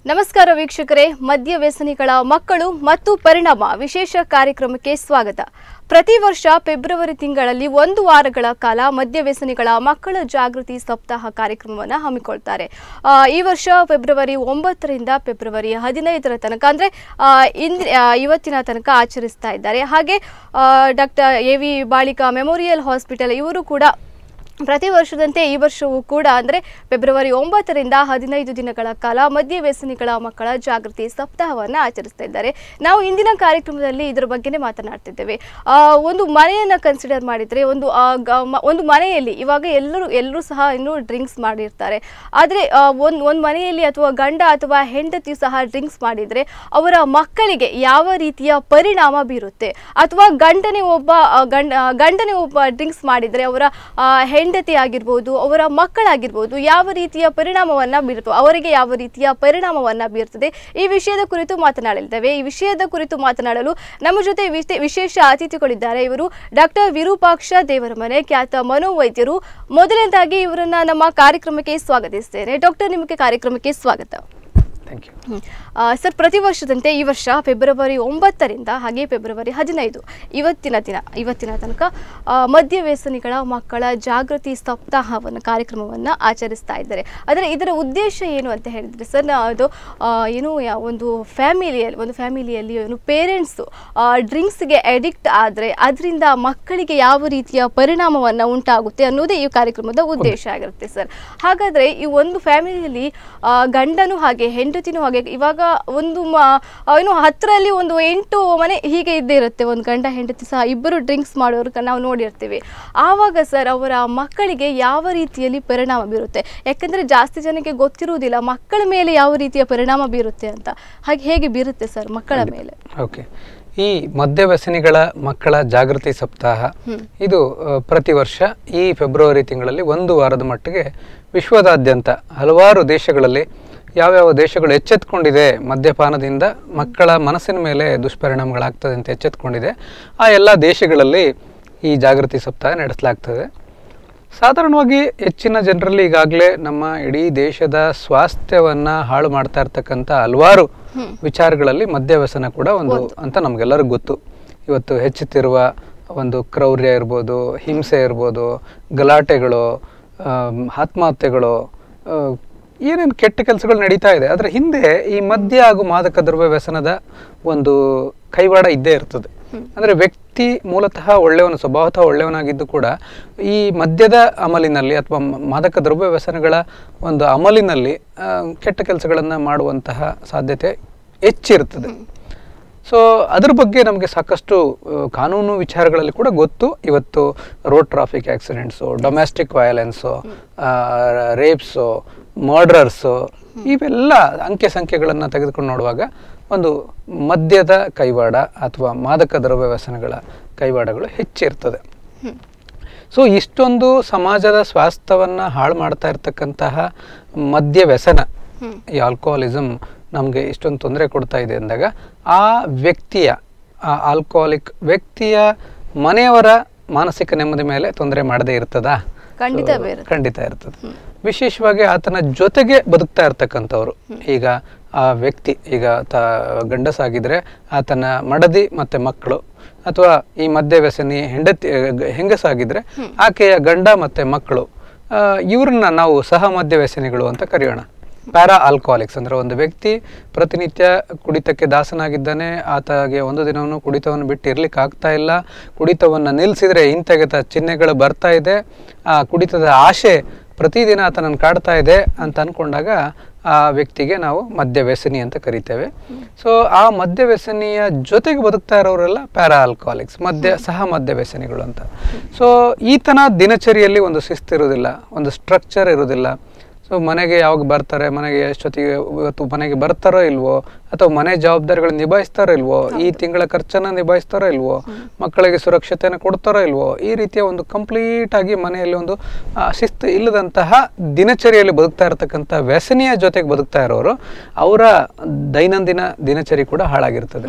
ನಮಸ್ಕಾರ ವೀಕ್ಷಕರೇ ಮದ್ಯ ವ್ಯಸನಿಗಳ ಮಕ್ಕಳು ಮತ್ತು ಪರಿಣಾಮ ವಿಶೇಷ ಕಾರ್ಯಕ್ರಮಕ್ಕೆ ಸ್ವಾಗತ ಪ್ರತಿ ವರ್ಷ ಫೆಬ್ರವರಿ ತಿಂಗಳಲ್ಲಿ ಒಂದು ವಾರಗಳ ಕಾಲ ಮದ್ಯ ವ್ಯಸನಿಗಳ ಮಕ್ಕಳ ಜಾಗೃತಿ ಸಪ್ತಾಹ ಕಾರ್ಯಕ್ರಮವನ್ನು ಹಮ್ಮಿಕೊಳ್ತಾರೆ ಆ, ಈ ವರ್ಷ ಫೆಬ್ರವರಿ ಒಂಬತ್ತರಿಂದ ಫೆಬ್ರವರಿ ಹದಿನೈದರ ತನಕ ಅಂದರೆ ಇಂದ್ ಆ, ಇವತ್ತಿನ ತನಕ ಆಚರಿಸ್ತಾ ಇದ್ದಾರೆ ಹಾಗೆ doctor A V Balika memorial hospital ಇವರು ಕೂಡ ಪ್ರತಿ ವರ್ಷದಂತೆ ಈ ವರ್ಷವೂ ಕೂಡ ಅಂದರೆ ಫೆಬ್ರವರಿ ಒಂಬತ್ತರಿಂದ ಹದಿನೈದು ದಿನಗಳ ಕಾಲ ಮದ್ಯ ವ್ಯಸನಿಗಳ ಮಕ್ಕಳ ಜಾಗೃತಿ ಸಪ್ತಾಹವನ್ನು ಆಚರಿಸ್ತಾ ಇದ್ದಾರೆ ನಾವು ಇಂದಿನ ಕಾರ್ಯಕ್ರಮದಲ್ಲಿ ಇದರ ಬಗ್ಗೆನೇ ಮಾತನಾಡ್ತಿದ್ದೇವೆ ಆ, ಒಂದು ಮನೆಯನ್ನು ಕನ್ಸಿಡರ್ ಮಾಡಿದರೆ ಒಂದು ಆ, ಗ- ಮ- ಒಂದು ಮನೆಯಲ್ಲಿ ಇವಾಗ ಎಲ್ಲರೂ ಎಲ್ಲರೂ ಸಹ ಇನ್ನೂ ಡ್ರಿಂಕ್ಸ್ ಮಾಡಿರ್ತಾರೆ ಆದರೆ ಒಂದು ಒಂದು ಮನೆಯಲ್ಲಿ ಅಥವಾ ಗಂಡ ಅಥವಾ ಹೆಂಡತಿಯು ಸಹ ಡ್ರಿಂಕ್ಸ್ ಮಾಡಿದರೆ ಅವರ ಮಕ್ಕಳಿಗೆ ಯಾವ ರೀತಿಯ ಪರಿಣಾಮ ಬೀರುತ್ತೆ ಅಥವಾ ಗಂಡನೇ ಒಬ್ಬ ಆ, ಗಂಡ ಆ, ಗಂಡನೇ ಒಬ್ಬ ಡ್ರಿಂಕ್ಸ್ ಮಾಡಿದರೆ ಅವರ ಆ, ಹೆಂಡತಿ ಆಗಿರ್ಬೋದು ಅವರ ಮಕ್ಕಳಾಗಿರ್ಬೋದು ಯಾವ ರೀತಿಯ ಪರಿಣಾಮವನ್ನು ಬೀರುತ್ತೋ ಅವರಿಗೆ ಯಾವ ರೀತಿಯ ಪರಿಣಾಮವನ್ನು ಬೀರ್ತದೆ ಈ ವಿಷಯದ ಕುರಿತು ಮಾತನಾಡಲಿದ್ದೇವೆ ಈ ವಿಷಯದ ಕುರಿತು ಮಾತನಾಡಲು ನಮ್ಮ ಜೊತೆ ವಿಶೇ- ವಿಶೇಷ ಅತಿಥಿಗಳಿದ್ದಾರೆ ಇವರು ಡಾಕ್ಟರ್ ವಿರೂಪಾಕ್ಷ ದೇವರಮನೆ ಖ್ಯಾತ ಮನೋವೈದ್ಯರು ಮೊದಲನೇದಾಗಿ ಇವರನ್ನ ನಮ್ಮ ಕಾರ್ಯಕ್ರಮಕ್ಕೆ ಸ್ವಾಗತಿಸ್ತೇನೆ ಡಾಕ್ಟರ್ ನಿಮಗೆ ಕಾರ್ಯಕ್ರಮಕ್ಕೆ ಸ್ವಾಗತ ಥ್ಯಾಂಕ್ ಯು ಹ್ಮ್. ಆ, ಸರ್ ಪ್ರತಿ ವರ್ಷದಂತೆ ಈ ವರ್ಷ ಫೆಬ್ರವರಿ ಒಂಬತ್ತರಿಂದ ಹಾಗೆ ಫೆಬ್ರವರಿ ಹದಿನೈದು ಇವತ್ತಿನ ದಿನ ಇವತ್ತಿನ ತನಕ ಆ, ಮದ್ಯ ವ್ಯಸನಿಗಳ ಮಕ್ಕಳ ಜಾಗೃತಿ ಸಪ್ತಾಹವನ್ನು ಕಾರ್ಯಕ್ರಮವನ್ನು ಆಚರಿಸ್ತಾ ಇದ್ದಾರೆ ಆದರೆ ಇದರ ಉದ್ದೇಶ ಏನು ಅಂತ ಹೇಳಿದರೆ ಸರ್ ನಾ- ಅದು ಆ, ಏನು ಯಾ- ಒಂದು ಫ್ಯಾಮಿಲಿಯಲ್ಲಿ ಒಂದು ಫ್ಯಾಮಿಲಿಯಲ್ಲಿ ಏನು ಪೇರೆಂಟ್ಸು ಡ್ರಿಂಕ್ಸ್ಗೆ ಅಡಿಕ್ಟ್ ಆದರೆ ಅದರಿಂದ ಮಕ್ಕಳಿಗೆ ಯಾವ ರೀತಿಯ ಪರಿಣಾಮವನ್ನು ಉಂಟಾಗುತ್ತೆ ಅನ್ನೋದೇ ಈ ಕಾರ್ಯಕ್ರಮದ ಉದ್ದೇಶ ಆಗಿರುತ್ತೆ ಸರ್ ಹಾಗಾದರೆ ಈ ಒಂದು ಫ್ಯಾಮಿಲಿಯಲ್ಲಿ ಆ, ಗಂಡನೂ ಹಾಗೆ ಹೆಂಡತಿನೂ ಹಾಗೆ ಇವಾಗ ಒಂದು ಮ ಆ, ಏನು ಹತ್ತರಲ್ಲಿ ಒಂದು ಎಂಟು ಮನೆ ಹೀಗೆ ಇದ್ದೇ ಇರುತ್ತೆ ಒಂದು ಗಂಡ ಹೆಂಡತಿ ಸಹ ಇಬ್ಬರು ಡ್ರಿಂಕ್ಸ್ ಮಾಡೋರು ಕ- ನಾವು ನೋಡಿರ್ತೀವಿ ಆವಾಗ ಸರ್ ಅವರ ಮಕ್ಕಳಿಗೆ ಯಾವ ರೀತಿಯಲ್ಲಿ ಪರಿಣಾಮ ಬೀರುತ್ತೆ ಯಾಕಂದರೆ ಜಾಸ್ತಿ ಜನಕ್ಕೆ ಗೊತ್ತಿರುವುದಿಲ್ಲ ಮಕ್ಕಳ ಮೇಲೆ ಯಾವ ರೀತಿಯ ಪರಿಣಾಮ ಬೀರುತ್ತೆ ಅಂತ ಹಾಗೆ ಹೇಗೆ ಬೀರುತ್ತೆ ಸರ್ ಮಕ್ಕಳ ಮೇಲೆ ಓಕೆ ಈ ಮದ್ಯ ವ್ಯಸನಿಗಳ ಮಕ್ಕಳ ಜಾಗೃತಿ ಸಪ್ತಾಹ ಇದು ಆ, ಪ್ರತಿ ವರ್ಷ ಈ ಫೆಬ್ರವರಿ ತಿಂಗಳಲ್ಲಿ ಒಂದು ವಾರದ ಮಟ್ಟಿಗೆ ವಿಶ್ವದಾದ್ಯಂತ ಹಲವಾರು ದೇಶಗಳಲ್ಲಿ ಯಾವ್ಯಾವ ದೇಶಗಳು ಎಚ್ಚೆತ್ಕೊಂಡಿದೆ ಮದ್ಯಪಾನದಿಂದ ಮಕ್ಕಳ ಮನಸ್ಸಿನ ಮೇಲೆ ದುಷ್ಪರಿಣಾಮಗಳಾಗ್ತದೆ ಅಂತ ಎಚ್ಚೆತ್ಕೊಂಡಿದೆ ಆ ಎಲ್ಲ ದೇಶಗಳಲ್ಲಿ ಈ ಜಾಗೃತಿ ಸಪ್ತಾಹ ನಡೆಸಲಾಗ್ತದೆ ಸಾಧಾರಣವಾಗಿ ಹೆಚ್ಚಿನ ಜನರಲ್ಲಿ ಈಗಾಗಲೇ ನಮ್ಮ ಇಡೀ ದೇಶದ ಸ್ವಾಸ್ಥ್ಯವನ್ನ ಹಾಳು ಮಾಡ್ತಾ ಇರ್ತಕ್ಕಂಥ ಹಲವಾರು ವಿಚಾರಗಳಲ್ಲಿ ಮದ್ಯವ್ಯಸನ ಕೂಡ ಒಂದು ಅಂತ ನಮಗೆಲ್ಲರಿಗೂ ಗೊತ್ತು ಇವತ್ತು ಹೆಚ್ಚುತ್ತಿರುವ ಒಂದು ಕ್ರೌರ್ಯ ಇರ್ಬೋದು ಹಿಂಸೆ ಇರ್ಬೋದು ಗಲಾಟೆಗಳು ಆಮ್, ಆತ್ಮಹತ್ಯೆಗಳು ಆ, ಏನೇನು ಕೆಟ್ಟ ಕೆಲಸಗಳು ನಡೀತಾ ಇದೆ ಅದರ ಹಿಂದೆ ಈ ಮದ್ಯ ಹಾಗೂ ಮಾದಕ ದ್ರವ್ಯ ವ್ಯಸನದ ಒಂದು ಕೈವಾಡ ಇದ್ದೇ ಇರ್ತದೆ ಅಂದ್ರೆ ವ್ಯಕ್ತಿ ಮೂಲತಃ ಒಳ್ಳೆಯವನು ಸ್ವಭಾವತಃ ಒಳ್ಳೆಯವನಾಗಿದ್ದು ಕೂಡ ಈ ಮದ್ಯದ ಅಮಲಿನಲ್ಲಿ ಅಥವಾ ಮ- ಮಾದಕ ದ್ರವ್ಯ ವ್ಯಸನಗಳ ಒಂದು ಅಮಲಿನಲ್ಲಿ ಆ, ಕೆಟ್ಟ ಕೆಲಸಗಳನ್ನು ಮಾಡುವಂತಹ ಸಾಧ್ಯತೆ ಹೆಚ್ಚಿರ್ತದೆ ಸೊ ಅದ್ರ ಬಗ್ಗೆ ನಮಗೆ ಸಾಕಷ್ಟು ಆ, ಕಾನೂನು ವಿಚಾರಗಳಲ್ಲಿ ಕೂಡ ಗೊತ್ತು ಇವತ್ತು road traffic accidents domestic violence rapes murders ಇವೆಲ್ಲ ಅಂಕೆ ಸಂಖ್ಯೆಗಳನ್ನು ತೆಗೆದುಕೊಂಡು ನೋಡುವಾಗ ಒಂದು ಮದ್ಯದ ಕೈವಾಡ ಅಥವಾ ಮಾದಕ ದ್ರವ್ಯ ವ್ಯಸನಗಳ ಕೈವಾಡಗಳು ಹೆಚ್ಚಿರ್ತದೆ ಸೊ ಇಷ್ಟೊಂದು ಸಮಾಜದ ಸ್ವಾಸ್ಥ್ಯವನ್ನು ಹಾಳು ಮಾಡ್ತಾ ಇರ್ತಕ್ಕಂತಹ ಮದ್ಯ ವ್ಯಸನ ಈ ಆಲ್ಕೋಹಾಲಿಸಮ್ ನಮಗೆ ಇಷ್ಟೊಂದು ತೊಂದರೆ ಕೊಡ್ತಾ ಇದೆ ಅಂದಾಗ ಆ ವ್ಯಕ್ತಿಯ ಆ ಆಲ್ಕೋಹಾಲಿಕ್ ವ್ಯಕ್ತಿಯ ಮನೆಯವರ ಮಾನಸಿಕ ನೆಮ್ಮದಿ ಮೇಲೆ ತೊಂದರೆ ಮಾಡದೇ ಇರ್ತದಾ ಖಂಡಿತ So, ಬೇರೆ ಖಂಡಿತ ಇರ್ತದೆ ವಿಶೇಷವಾಗಿ ಆತನ ಜೊತೆಗೆ ಬದುಕ್ತಾ ಇರ್ತಕ್ಕಂಥವ್ರು ಈಗ ಆ ವ್ಯಕ್ತಿ ಈಗ ತ ಗಂಡಸಾಗಿದ್ರೆ ಆತನ ಮಡದಿ ಮತ್ತೆ ಮಕ್ಕಳು ಅಥವಾ ಈ ಮದ್ಯ ವ್ಯಸನಿ ಹೆಂಡತಿ ಗ- ಹೆಂಗಸಾಗಿದ್ರೆ ಆಕೆಯ ಗಂಡ ಮತ್ತೆ ಮಕ್ಕಳು ಆ, ಇವ್ರನ್ನ ನಾವು ಸಹ ಮದ್ಯ ವ್ಯಸನಿಗಳು ಅಂತ ಕರೆಯೋಣ ಪ್ಯಾರಾ ಆಲ್ಕೋಹಾಲಿಕ್ಸ್ ಅಂದ್ರೆ ಒಂದು ವ್ಯಕ್ತಿ ಪ್ರತಿನಿತ್ಯ ಕುಡಿತಕ್ಕೆ ದಾಸನಾಗಿದ್ದಾನೆ ಆತಗೆ ಒಂದು ದಿನವನ್ನು ಕುಡಿತವನ್ನು ಬಿಟ್ಟು ಇರ್ಲಿಕ್ಕೆ ಆಗ್ತಾ ಇಲ್ಲ ಕುಡಿತವನ್ನು ನಿಲ್ಲಿಸಿದ್ರೆ ಹಿಂತೆಗೆತ ಚಿಹ್ನೆಗಳು ಬರ್ತಾ ಇದೆ ಆ ಕುಡಿತದ ಆಶೆ ಪ್ರತಿದಿನ ಆತನನ್ನು ಕಾಡ್ತಾ ಇದೆ ಅಂತ ಅನ್ಕೊಂಡಾಗ ಆ ವ್ಯಕ್ತಿಗೆ ನಾವು ಮದ್ಯ ವ್ಯಸನಿ ಅಂತ ಕರಿತೇವೆ ಸೊ ಆ ಮದ್ಯ ವ್ಯಸನಿಯ ಜೊತೆಗೆ ಬದುಕ್ತಾ ಇರೋರೆಲ್ಲ ಪ್ಯಾರಾ ಆಲ್ಕೋಹಾಲಿಕ್ಸ್ ಮದ್ಯ ಸಹ ಮದ್ಯ ವ್ಯಸನಿಗಳು ಅಂತ ಸೊ ಈತನ ದಿನಚರಿಯಲ್ಲಿ ಒಂದು ಶಿಸ್ತು ಇರೋದಿಲ್ಲ ಒಂದು ಸ್ಟ್ರಕ್ಚರ್ ಇರೋದಿಲ್ಲ ಸೊ ಮನೆಗೆ ಯಾವಾಗ ಬರ್ತಾರೆ ಮನೆಗೆ ಎಷ್ಟೊತ್ತಿಗೆ ಇವತ್ತು ಮನೆಗೆ ಬರ್ತಾರೋ ಇಲ್ವೋ ಅಥವಾ ಮನೆ ಜವಾಬ್ದಾರಿಗಳನ್ನ ನಿಭಾಯಿಸ್ತಾರೋ ಇಲ್ವೋ ಈ ತಿಂಗಳ ಖರ್ಚನ್ನ ನಿಭಾಯಿಸ್ತಾರೋ ಇಲ್ವೋ ಮಕ್ಕಳಿಗೆ ಸುರಕ್ಷತೆಯನ್ನು ಕೊಡ್ತಾರೋ ಇಲ್ವೋ ಈ ರೀತಿಯ ಒಂದು ಕಂಪ್ಲೀಟ್ ಆಗಿ ಮನೆಯಲ್ಲಿ ಒಂದು ಆ, ಶಿಸ್ತು ಇಲ್ಲದಂತಹ ದಿನಚರಿಯಲ್ಲಿ ಬದುಕ್ತಾ ಇರತಕ್ಕಂಥ ವ್ಯಸನಿಯ ಜೊತೆಗೆ ಬದುಕ್ತಾ ಇರೋರು ಅವರ ದೈನಂದಿನ ದಿನಚರಿ ಕೂಡ ಹಾಳಾಗಿರ್ತದೆ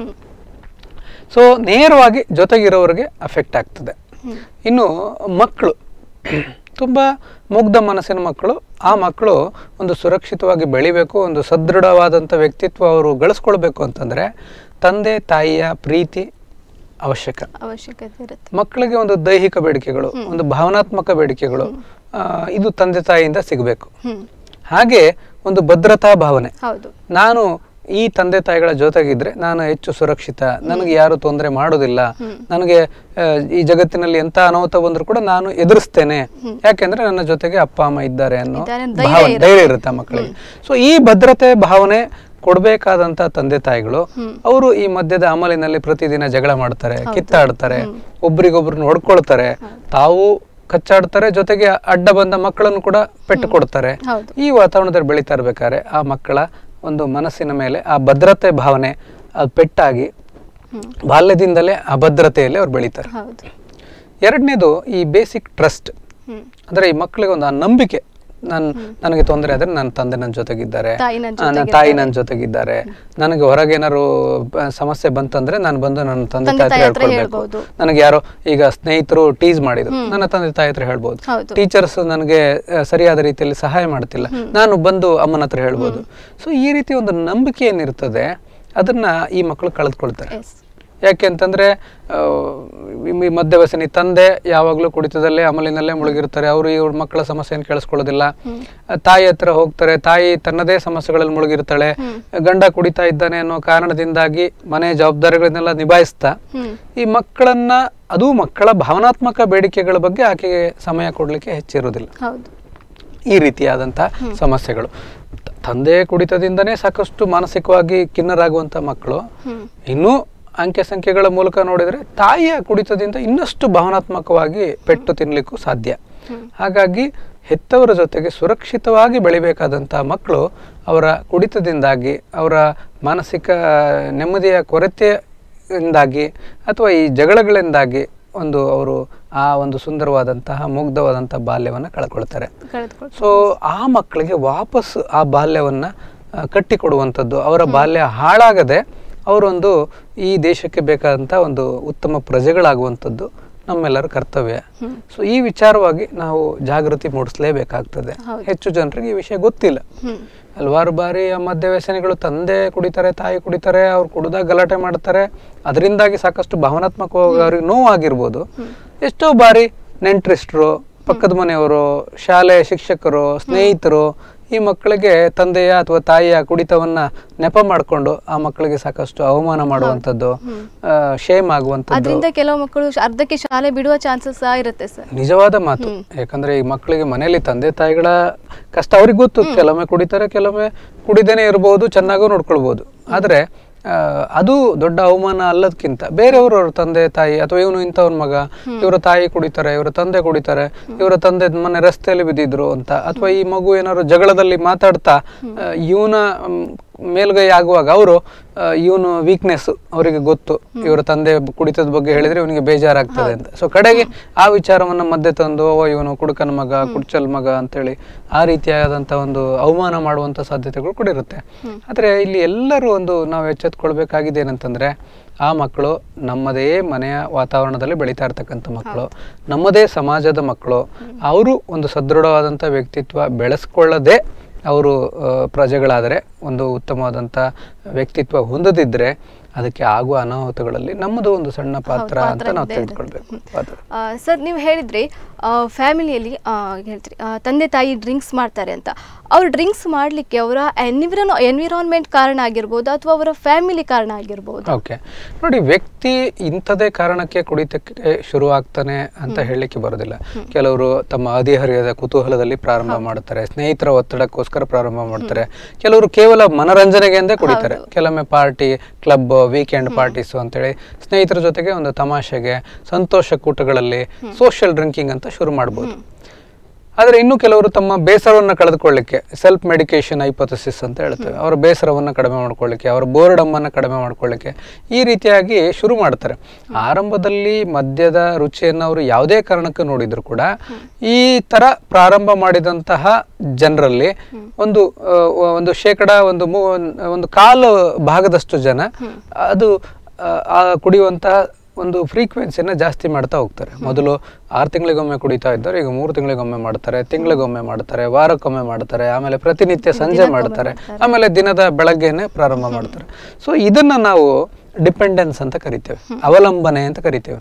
ಸೊ ನೇರವಾಗಿ ಜೊತೆಗಿರೋರಿಗೆ ಅಫೆಕ್ಟ್ ಆಗ್ತದೆ ಇನ್ನು ಮಕ್ಕಳು ತುಂಬ ಮುಗ್ಧ ಮನಸ್ಸಿನ ಮಕ್ಕಳು ಆ ಮಕ್ಕಳು ಒಂದು ಸುರಕ್ಷಿತವಾಗಿ ಬೆಳಿಬೇಕು ಒಂದು ಸದೃಢವಾದಂಥ ವ್ಯಕ್ತಿತ್ವ ಅವರು ಗಳಿಸ್ಕೊಳ್ಬೇಕು ಅಂತಂದರೆ ತಂದೆ ತಾಯಿಯ ಪ್ರೀತಿ ಅವಶ್ಯಕ ಅವಶ್ಯಕತೆ ಇರುತ್ತೆ ಮಕ್ಕಳಿಗೆ ಒಂದು ದೈಹಿಕ ಬೇಡಿಕೆಗಳು ಒಂದು ಭಾವನಾತ್ಮಕ ಬೇಡಿಕೆಗಳು ಆ, ಇದು ತಂದೆ ತಾಯಿಯಿಂದ ಸಿಗಬೇಕು ಹ್ಮ್ ಹಾಗೆ ಒಂದು ಭದ್ರತಾ ಭಾವನೆ ಹೌದು ನಾನು ಈ ತಂದೆ ತಾಯಿಗಳ ಜೊತೆಗಿದ್ರೆ ನಾನು ಹೆಚ್ಚು ಸುರಕ್ಷಿತ ನನಗೆ ಯಾರು ತೊಂದರೆ ಮಾಡೋದಿಲ್ಲ ನನಗೆ ಆ, ಈ ಜಗತ್ತಿನಲ್ಲಿ ಎಂತ ಅನಾಹುತ ಬಂದ್ರು ಕೂಡ ನಾನು ಎದುರಿಸ್ತೇನೆ ಯಾಕೆಂದ್ರೆ ನನ್ನ ಜೊತೆಗೆ ಅಪ್ಪ ಅಮ್ಮ ಇದ್ದಾರೆ ಅನ್ನೋ ಇದ್ದಾರೆ, ಧೈರ್ಯ ಭಾವನೆ ಧೈರ್ಯ ಇರುತ್ತೆ ಆ ಮಕ್ಕಳಿಗೆ ಸೊ ಈ ಭದ್ರತೆ ಭಾವನೆ ಕೊಡ್ಬೇಕಾದಂತ ತಂದೆ ತಾಯಿಗಳು ಅವರು ಈ ಮಧ್ಯದ ಅಮಲಿನಲ್ಲಿ ಪ್ರತಿದಿನ ಜಗಳ ಮಾಡ್ತಾರೆ ಕಿತ್ತಾಡ್ತಾರೆ ಒಬ್ರಿಗೊಬ್ರು ನೋಡ್ಕೊಳ್ತಾರೆ ತಾವು ಕಚ್ಚಾಡ್ತಾರೆ ಜೊತೆಗೆ ಅಡ್ಡ ಬಂದ ಮಕ್ಕಳನ್ನು ಕೂಡ ಪೆಟ್ಟು ಕೊಡ್ತಾರೆ ಹೌದು ಈ ವಾತಾವರಣದಲ್ಲಿ ಬೆಳೀತಾ ಇರ್ಬೇಕಾದ್ರೆ ಆ ಮಕ್ಕಳ ಒಂದು ಮನಸ್ಸಿನ ಮೇಲೆ ಆ ಭದ್ರತೆ ಭಾವನೆ ಅದು ಪೆಟ್ಟಾಗಿ ಹ್ಮ್ ಬಾಲ್ಯದಿಂದಲೇ ಆ ಭದ್ರತೆಯಲ್ಲಿ ಅವ್ರು ಬೆಳೀತಾರೆ ಹೌದು ಎರಡನೇದು ಈ ಬೇಸಿಕ್ ಟ್ರಸ್ಟ್ ಹ್ಮ್ ಅಂದ್ರೆ ಈ ಮಕ್ಕಳಿಗೆ ಒಂದು ಆ ನಂಬಿಕೆ ನನ್ ನನಗೆ ತೊಂದರೆ ಆದ್ರೆ ನನ್ನ ತಂದೆ ನನ್ನ ಜೊತೆಗಿದ್ದಾರೆ ತಾಯಿ ನನ್ ಆ, ನನ್ನ ತಾಯಿ ನನ್ನ ಜೊತೆಗಿದ್ದಾರೆ ನನಗೆ ಹೊರಗೇನಾದ್ರು ಬ- ಸಮಸ್ಯೆ ಬಂತಂದ್ರೆ ನಾನು ಬಂದು ನನ್ನ ತಂದೆ ತಂದೆ ತಾಯಿ ತಾಯಿ ಹತ್ರ ಹತ್ರ ಹೇಳ್ಕೊಳ್ಬೇಕು ಹೇಳ್ಬೋದು. ನನಗೆ ಯಾರೋ ಈಗ ಸ್ನೇಹಿತರು ಟೀಸ್ ಮಾಡಿದ್ರು ನನ್ನ ತಂದೆ ತಾಯಿ ಹತ್ರ ಹೇಳ್ಬೋದು ಹೌದು ಟೀಚರ್ಸ್ ನನಗೆ ಆ, ಸರಿಯಾದ ರೀತಿಯಲ್ಲಿ ಸಹಾಯ ಮಾಡ್ತಿಲ್ಲ ನಾನು ಬಂದು ಅಮ್ಮನ ಹತ್ರ ಹೇಳ್ಬೋದು ಸೊ ಈ ರೀತಿ ಒಂದು ನಂಬಿಕೆ ಏನಿರ್ತದೆ ಅದನ್ನ ಈ ಮಕ್ಕಳು ಕಳೆದುಕೊಳ್ತಾರೆ ಎಸ್ ಯಾಕೆ ಅಂತಂದ್ರೆ ಆ, ಈ ಮದ್ಯವ್ಯಸನಿ ತಂದೆ ಯಾವಾಗಲೂ ಕುಡಿತದಲ್ಲೇ ಅಮಲಿನಲ್ಲೇ ಮುಳುಗಿರ್ತಾರೆ ಅವರು ಇವ್ರ ಮಕ್ಕಳ ಸಮಸ್ಯೆಯನ್ನು ಕೇಳಿಸ್ಕೊಳ್ಳೋದಿಲ್ಲ ಆ, ತಾಯಿ ಹತ್ರ ಹೋಗ್ತಾರೆ ತಾಯಿ ತನ್ನದೇ ಸಮಸ್ಯೆಗಳಲ್ಲಿ ಮುಳುಗಿರ್ತಾಳೆ ಗಂಡ ಕುಡಿತಾ ಇದ್ದಾನೆ ಅನ್ನೋ ಕಾರಣದಿಂದಾಗಿ ಮನೆ ಜವಾಬ್ದಾರಿಗಳನ್ನೆಲ್ಲ ನಿಭಾಯಿಸ್ತಾ ಹ್ಮ್ ಈ ಮಕ್ಕಳನ್ನ ಅದು ಮಕ್ಕಳ ಭಾವನಾತ್ಮಕ ಬೇಡಿಕೆಗಳ ಬಗ್ಗೆ ಆಕೆಗೆ ಸಮಯ ಕೊಡ್ಲಿಕ್ಕೆ ಹೆಚ್ಚಿರೋದಿಲ್ಲ ಹೌದು ಈ ರೀತಿಯಾದಂಥ ಸಮಸ್ಯೆಗಳು ತ- ತಂದೆ ಕುಡಿತದಿಂದನೇ ಸಾಕಷ್ಟು ಮಾನಸಿಕವಾಗಿ ಖಿನ್ನರಾಗುವಂಥ ಮಕ್ಕಳು ಹ್ಮ್ ಇನ್ನೂ ಅಂಕೆ ಸಂಖ್ಯೆಗಳ ಮೂಲಕ ನೋಡಿದರೆ ತಾಯಿಯ ಕುಡಿತದಿಂದ ಇನ್ನಷ್ಟು ಭಾವನಾತ್ಮಕವಾಗಿ ಪೆಟ್ಟು ತಿನ್ನಲಿಕ್ಕೂ ಸಾಧ್ಯ ಹಾಗಾಗಿ ಹೆತ್ತವರ ಜೊತೆಗೆ ಸುರಕ್ಷಿತವಾಗಿ ಬೆಳಿಬೇಕಾದಂಥ ಮಕ್ಕಳು ಅವರ ಕುಡಿತದಿಂದಾಗಿ ಅವರ ಮಾನಸಿಕ ನೆಮ್ಮದಿಯ ಕೊರತೆಯಿಂದಾಗಿ ಅಥವಾ ಈ ಜಗಳಗಳಿಂದಾಗಿ ಒಂದು ಅವರು ಆ ಒಂದು ಸುಂದರವಾದಂತಹ ಮುಗ್ಧವಾದಂತಹ ಬಾಲ್ಯವನ್ನು ಕಳ್ಕೊಳ್ತಾರೆ ಕಳೆದುಕೊಂಡು ಸೊ ಆ ಮಕ್ಕಳಿಗೆ ವಾಪಸ್ ಆ ಬಾಲ್ಯವನ್ನ ಆ, ಕಟ್ಟಿಕೊಡುವಂಥದ್ದು ಅವರ ಬಾಲ್ಯ ಹಾಳಾಗದೆ ಅವರೊಂದು ಈ ದೇಶಕ್ಕೆ ಬೇಕಾದಂಥ ಒಂದು ಉತ್ತಮ ಪ್ರಜೆಗಳಾಗುವಂಥದ್ದು ನಮ್ಮೆಲ್ಲರ ಕರ್ತವ್ಯ ಸೊ ಈ ವಿಚಾರವಾಗಿ ನಾವು ಜಾಗೃತಿ ಮೂಡಿಸಲೇಬೇಕಾಗ್ತದೆ ಹೆಚ್ಚು ಜನರಿಗೆ ಈ ವಿಷಯ ಗೊತ್ತಿಲ್ಲ ಹ್ಮ್ ಹಲವಾರು ಬಾರಿ ಆ ಮದ್ಯ ವ್ಯಸನಿಗಳು ತಂದೆ ಕುಡಿತಾರೆ ತಾಯಿ ಕುಡಿತಾರೆ ಅವ್ರು ಕುಡಿದಾಗ ಗಲಾಟೆ ಮಾಡ್ತಾರೆ ಅದರಿಂದಾಗಿ ಸಾಕಷ್ಟು ಭಾವನಾತ್ಮಕವಾಗಿ ಅವ್ರಿಗೆ ನೋವಾಗಿರ್ಬೋದು ಎಷ್ಟೋ ಬಾರಿ ನೆಂಟ್ರಿಸ್ಟ್ರು ಪಕ್ಕದ ಮನೆಯವರು ಶಾಲೆ ಶಿಕ್ಷಕರು ಸ್ನೇಹಿತರು ಈ ಮಕ್ಕಳಿಗೆ ತಂದೆಯ ಅಥವಾ ತಾಯಿಯ ಕುಡಿತವನ್ನ ನೆಪ ಮಾಡಿಕೊಂಡು ಆ ಮಕ್ಕಳಿಗೆ ಸಾಕಷ್ಟು ಅವಮಾನ ಮಾಡುವಂಥದ್ದು ಶೇಮ್ ಆಗುವಂಥದ್ದು ಅದರಿಂದ ಕೆಲವು ಮಕ್ಕಳು ಶ್- ಅರ್ಧಕ್ಕೆ ಶಾಲೆ ಬಿಡುವ ಚಾನ್ಸಸ್ ಸಹ ಇರುತ್ತೆ ಸರ್ ನಿಜವಾದ ಮಾತು ಯಾಕಂದ್ರೆ ಈ ಮಕ್ಕಳಿಗೆ ಮನೆಯಲ್ಲಿ ತಂದೆ ತಾಯಿಗಳ ಕಷ್ಟ ಅವ್ರಿಗೆ ಗೊತ್ತು ಕೆಲವೊಮ್ಮೆ ಕುಡಿತಾರೆ ಕೆಲವೊಮ್ಮೆ ಕುಡಿದೇನೆ ಇರಬಹುದು ಚೆನ್ನಾಗೂ ನೋಡ್ಕೊಳ್ಬಹುದು ಆದ್ರೆ ಆ, ಅದು ದೊಡ್ಡ ಅವಮಾನ ಅಲ್ಲದಕ್ಕಿಂತ ಬೇರೆಯವರು ಅವ್ರ ತಂದೆ ತಾಯಿ ಅಥವಾ ಇವನು ಇಂಥವ್ನ ಮಗ ಇವರ ತಾಯಿ ಕುಡಿತಾರೆ ಇವರ ತಂದೆ ಕುಡಿತಾರೆ ಇವರ ತಂದೆ ಮೊನ್ನೆ ರಸ್ತೆಯಲ್ಲಿ ಬಿದ್ದಿದ್ರು ಅಂತ ಅಥವಾ ಈ ಮಗು ಏನಾದ್ರು ಜಗಳದಲ್ಲಿ ಮಾತಾಡ್ತಾ ಇವನ ಮೇಲ್ಗೈ ಆಗುವಾಗ ಅವರು ಇವನು ವೀಕ್ನೆಸ್ ಅವರಿಗೆ ಗೊತ್ತು ಇವರ ತಂದೆ ಕುಡಿತದ ಬಗ್ಗೆ ಹೇಳಿದ್ರೆ ಇವನಿಗೆ ಬೇಜಾರಾಗ್ತದೆ ಅಂತ ಸೊ ಕಡೆಗೆ ಆ ವಿಚಾರವನ್ನ ಮಧ್ಯೆ ತಂದು ಓ ಇವನು ಕುಡುಕನ ಮಗ ಕುಡ್ಚಲ್ ಮಗ ಅಂತೇಳಿ ಆ ರೀತಿಯಾದಂತ ಒಂದು ಅವಮಾನ ಮಾಡುವಂತ ಸಾಧ್ಯತೆಗಳು ಕೂಡ ಇರುತ್ತೆ ಆದ್ರೆ ಇಲ್ಲಿ ಎಲ್ಲರೂ ಒಂದು ನಾವು ಎಚ್ಚೆತ್ಕೊಳ್ಬೇಕಾಗಿದೆ ಏನಂತಂದ್ರೆ ಆ ಮಕ್ಕಳು ನಮ್ಮದೇ ಮನೆಯ ವಾತಾವರಣದಲ್ಲಿ ಬೆಳೀತಾ ಇರ್ತಕ್ಕಂಥ ಮಕ್ಕಳು ನಮ್ಮದೇ ಸಮಾಜದ ಮಕ್ಕಳು ಅವರು ಒಂದು ಸದೃಢವಾದಂಥ ವ್ಯಕ್ತಿತ್ವ ಬೆಳೆಸ್ಕೊಳ್ಳದೆ ಅವರು ಆ, ಪ್ರಜೆಗಳಾದರೆ ಒಂದು ಉತ್ತಮವಾದಂಥ ವ್ಯಕ್ತಿತ್ವ ಹೊಂದದಿದ್ರೆ ಅದಕ್ಕೆ ಆಗುವ ಅನಾಹುತಗಳಲ್ಲಿ ನಮ್ಮದು ಒಂದು ಸಣ್ಣ ಪಾತ್ರ ಅಂತ ನಾವು ತಿಳಿದುಕೊಳ್ಬೇಕು ಪಾತ್ರ ಸರ್ ನೀವು ಹೇಳಿದ್ರಿ ಫ್ಯಾಮಿಲಿಯಲ್ಲಿ ಹೇಳ್ತೀರಿ ಆ, ತಂದೆ ತಾಯಿ ಡ್ರಿಂಕ್ಸ್ ಮಾಡ್ತಾರೆ ಅಂತ ಅವ್ರು ಡ್ರಿಂಕ್ಸ್ ಮಾಡಲಿಕ್ಕೆ ಅವರ ಎನ್ವಿರಾನ್ ಎನ್ವಿರಾನ್ಮೆಂಟ್ ಕಾರಣ ಆಗಿರ್ಬೋದು ಅಥವಾ ಅವರ ಫ್ಯಾಮಿಲಿ ಕಾರಣ ಆಗಿರ್ಬೋದು ಓಕೆ ನೋಡಿ ವ್ಯಕ್ತಿ ಇಂಥದೇ ಕಾರಣಕ್ಕೆ ಕುಡಿತಕ್ಕೆ ಶುರು ಆಗ್ತಾನೆ ಅಂತ ಹೇಳಲಿಕ್ಕೆ ಬರೋದಿಲ್ಲ ಕೆಲವರು ತಮ್ಮ ಹದಿಹರಿಯದ ಕುತೂಹಲದಲ್ಲಿ ಪ್ರಾರಂಭ ಮಾಡ್ತಾರೆ ಸ್ನೇಹಿತರ ಒತ್ತಡಕ್ಕೋಸ್ಕರ ಪ್ರಾರಂಭ ಮಾಡ್ತಾರೆ ಕೆಲವರು ಕೇವಲ ಮನರಂಜನೆಗೆ ಎಂದೇ ಕುಡಿತಾರೆ ಕೆಲವೊಮ್ಮೆ ಪಾರ್ಟಿ ಕ್ಲಬ್ ವೀಕೆಂಡ್ ಪಾರ್ಟೀಸ್ ಅಂತೇಳಿ ಸ್ನೇಹಿತರ ಜೊತೆಗೆ ಒಂದು ತಮಾಷೆಗೆ ಸಂತೋಷ ಕೂಟಗಳಲ್ಲಿ ಸೋಷಿಯಲ್ ಡ್ರಿಂಕಿಂಗ್ ಅಂತ ಶುರು ಮಾಡ್ಬೋದು ಆದರೆ ಇನ್ನು ಕೆಲವರು ತಮ್ಮ ಬೇಸರವನ್ನು ಕಳೆದುಕೊಳ್ಳಿಕ್ಕೆ ಸೆಲ್ಫ್ ಮೆಡಿಕೇಶನ್ ಹೈಪೋಥಸಿಸ್ ಅಂತ ಹೇಳ್ತೇವೆ ಅವರ ಬೇಸರವನ್ನು ಕಡಿಮೆ ಮಾಡ್ಕೊಳ್ಳಿಕ್ಕೆ ಅವರ ಬೋರ್ಡಮ್ಮನ್ನು ಕಡಿಮೆ ಮಾಡ್ಕೊಳ್ಳಿಕ್ಕೆ ಈ ರೀತಿಯಾಗಿ ಶುರು ಮಾಡ್ತಾರೆ ಆರಂಭದಲ್ಲಿ ಮದ್ಯದ ರುಚಿಯನ್ನು ಅವರು ಯಾವುದೇ ಕಾರಣಕ್ಕೆ ನೋಡಿದ್ರು ಕೂಡ ಈ ತರ ಪ್ರಾರಂಭ ಮಾಡಿದಂತಹ ಜನರಲ್ಲಿ ಒಂದು ಆ, ಒಂದು ಶೇಕಡ ಒಂದು ಮೂ- ಒಂದು ಕಾಲು ಭಾಗದಷ್ಟು ಜನ ಅದು ಆ, ಆ ಕುಡಿಯುವಂತಹ ಒಂದು ಫ್ರೀಕ್ವೆನ್ಸಿನ ಜಾಸ್ತಿ ಮಾಡ್ತಾ ಹೋಗ್ತಾರೆ ಮೊದಲು ಆರು ತಿಂಗಳಿಗೊಮ್ಮೆ ಕುಡಿತಾ ಇದ್ದಾರೆ ಈಗ ಮೂರು ತಿಂಗಳಿಗೊಮ್ಮೆ ಮಾಡ್ತಾರೆ ತಿಂಗಳಿಗೊಮ್ಮೆ ಮಾಡ್ತಾರೆ ವಾರಕ್ಕೊಮ್ಮೆ ಮಾಡ್ತಾರೆ ಆಮೇಲೆ ಪ್ರತಿನಿತ್ಯ ಸಂಜೆ ಮಾಡ್ತಾರೆ ಆಮೇಲೆ ದಿನದ ಬೆಳಗ್ಗೆನೆ ಪ್ರಾರಂಭ ಮಾಡ್ತಾರೆ ಸೊ ಇದನ್ನ ನಾವು ಡಿಪೆಂಡೆನ್ಸ್ ಅಂತ ಕರಿತೇವೆ ಅವಲಂಬನೆ ಅಂತ ಕರಿತೇವೆ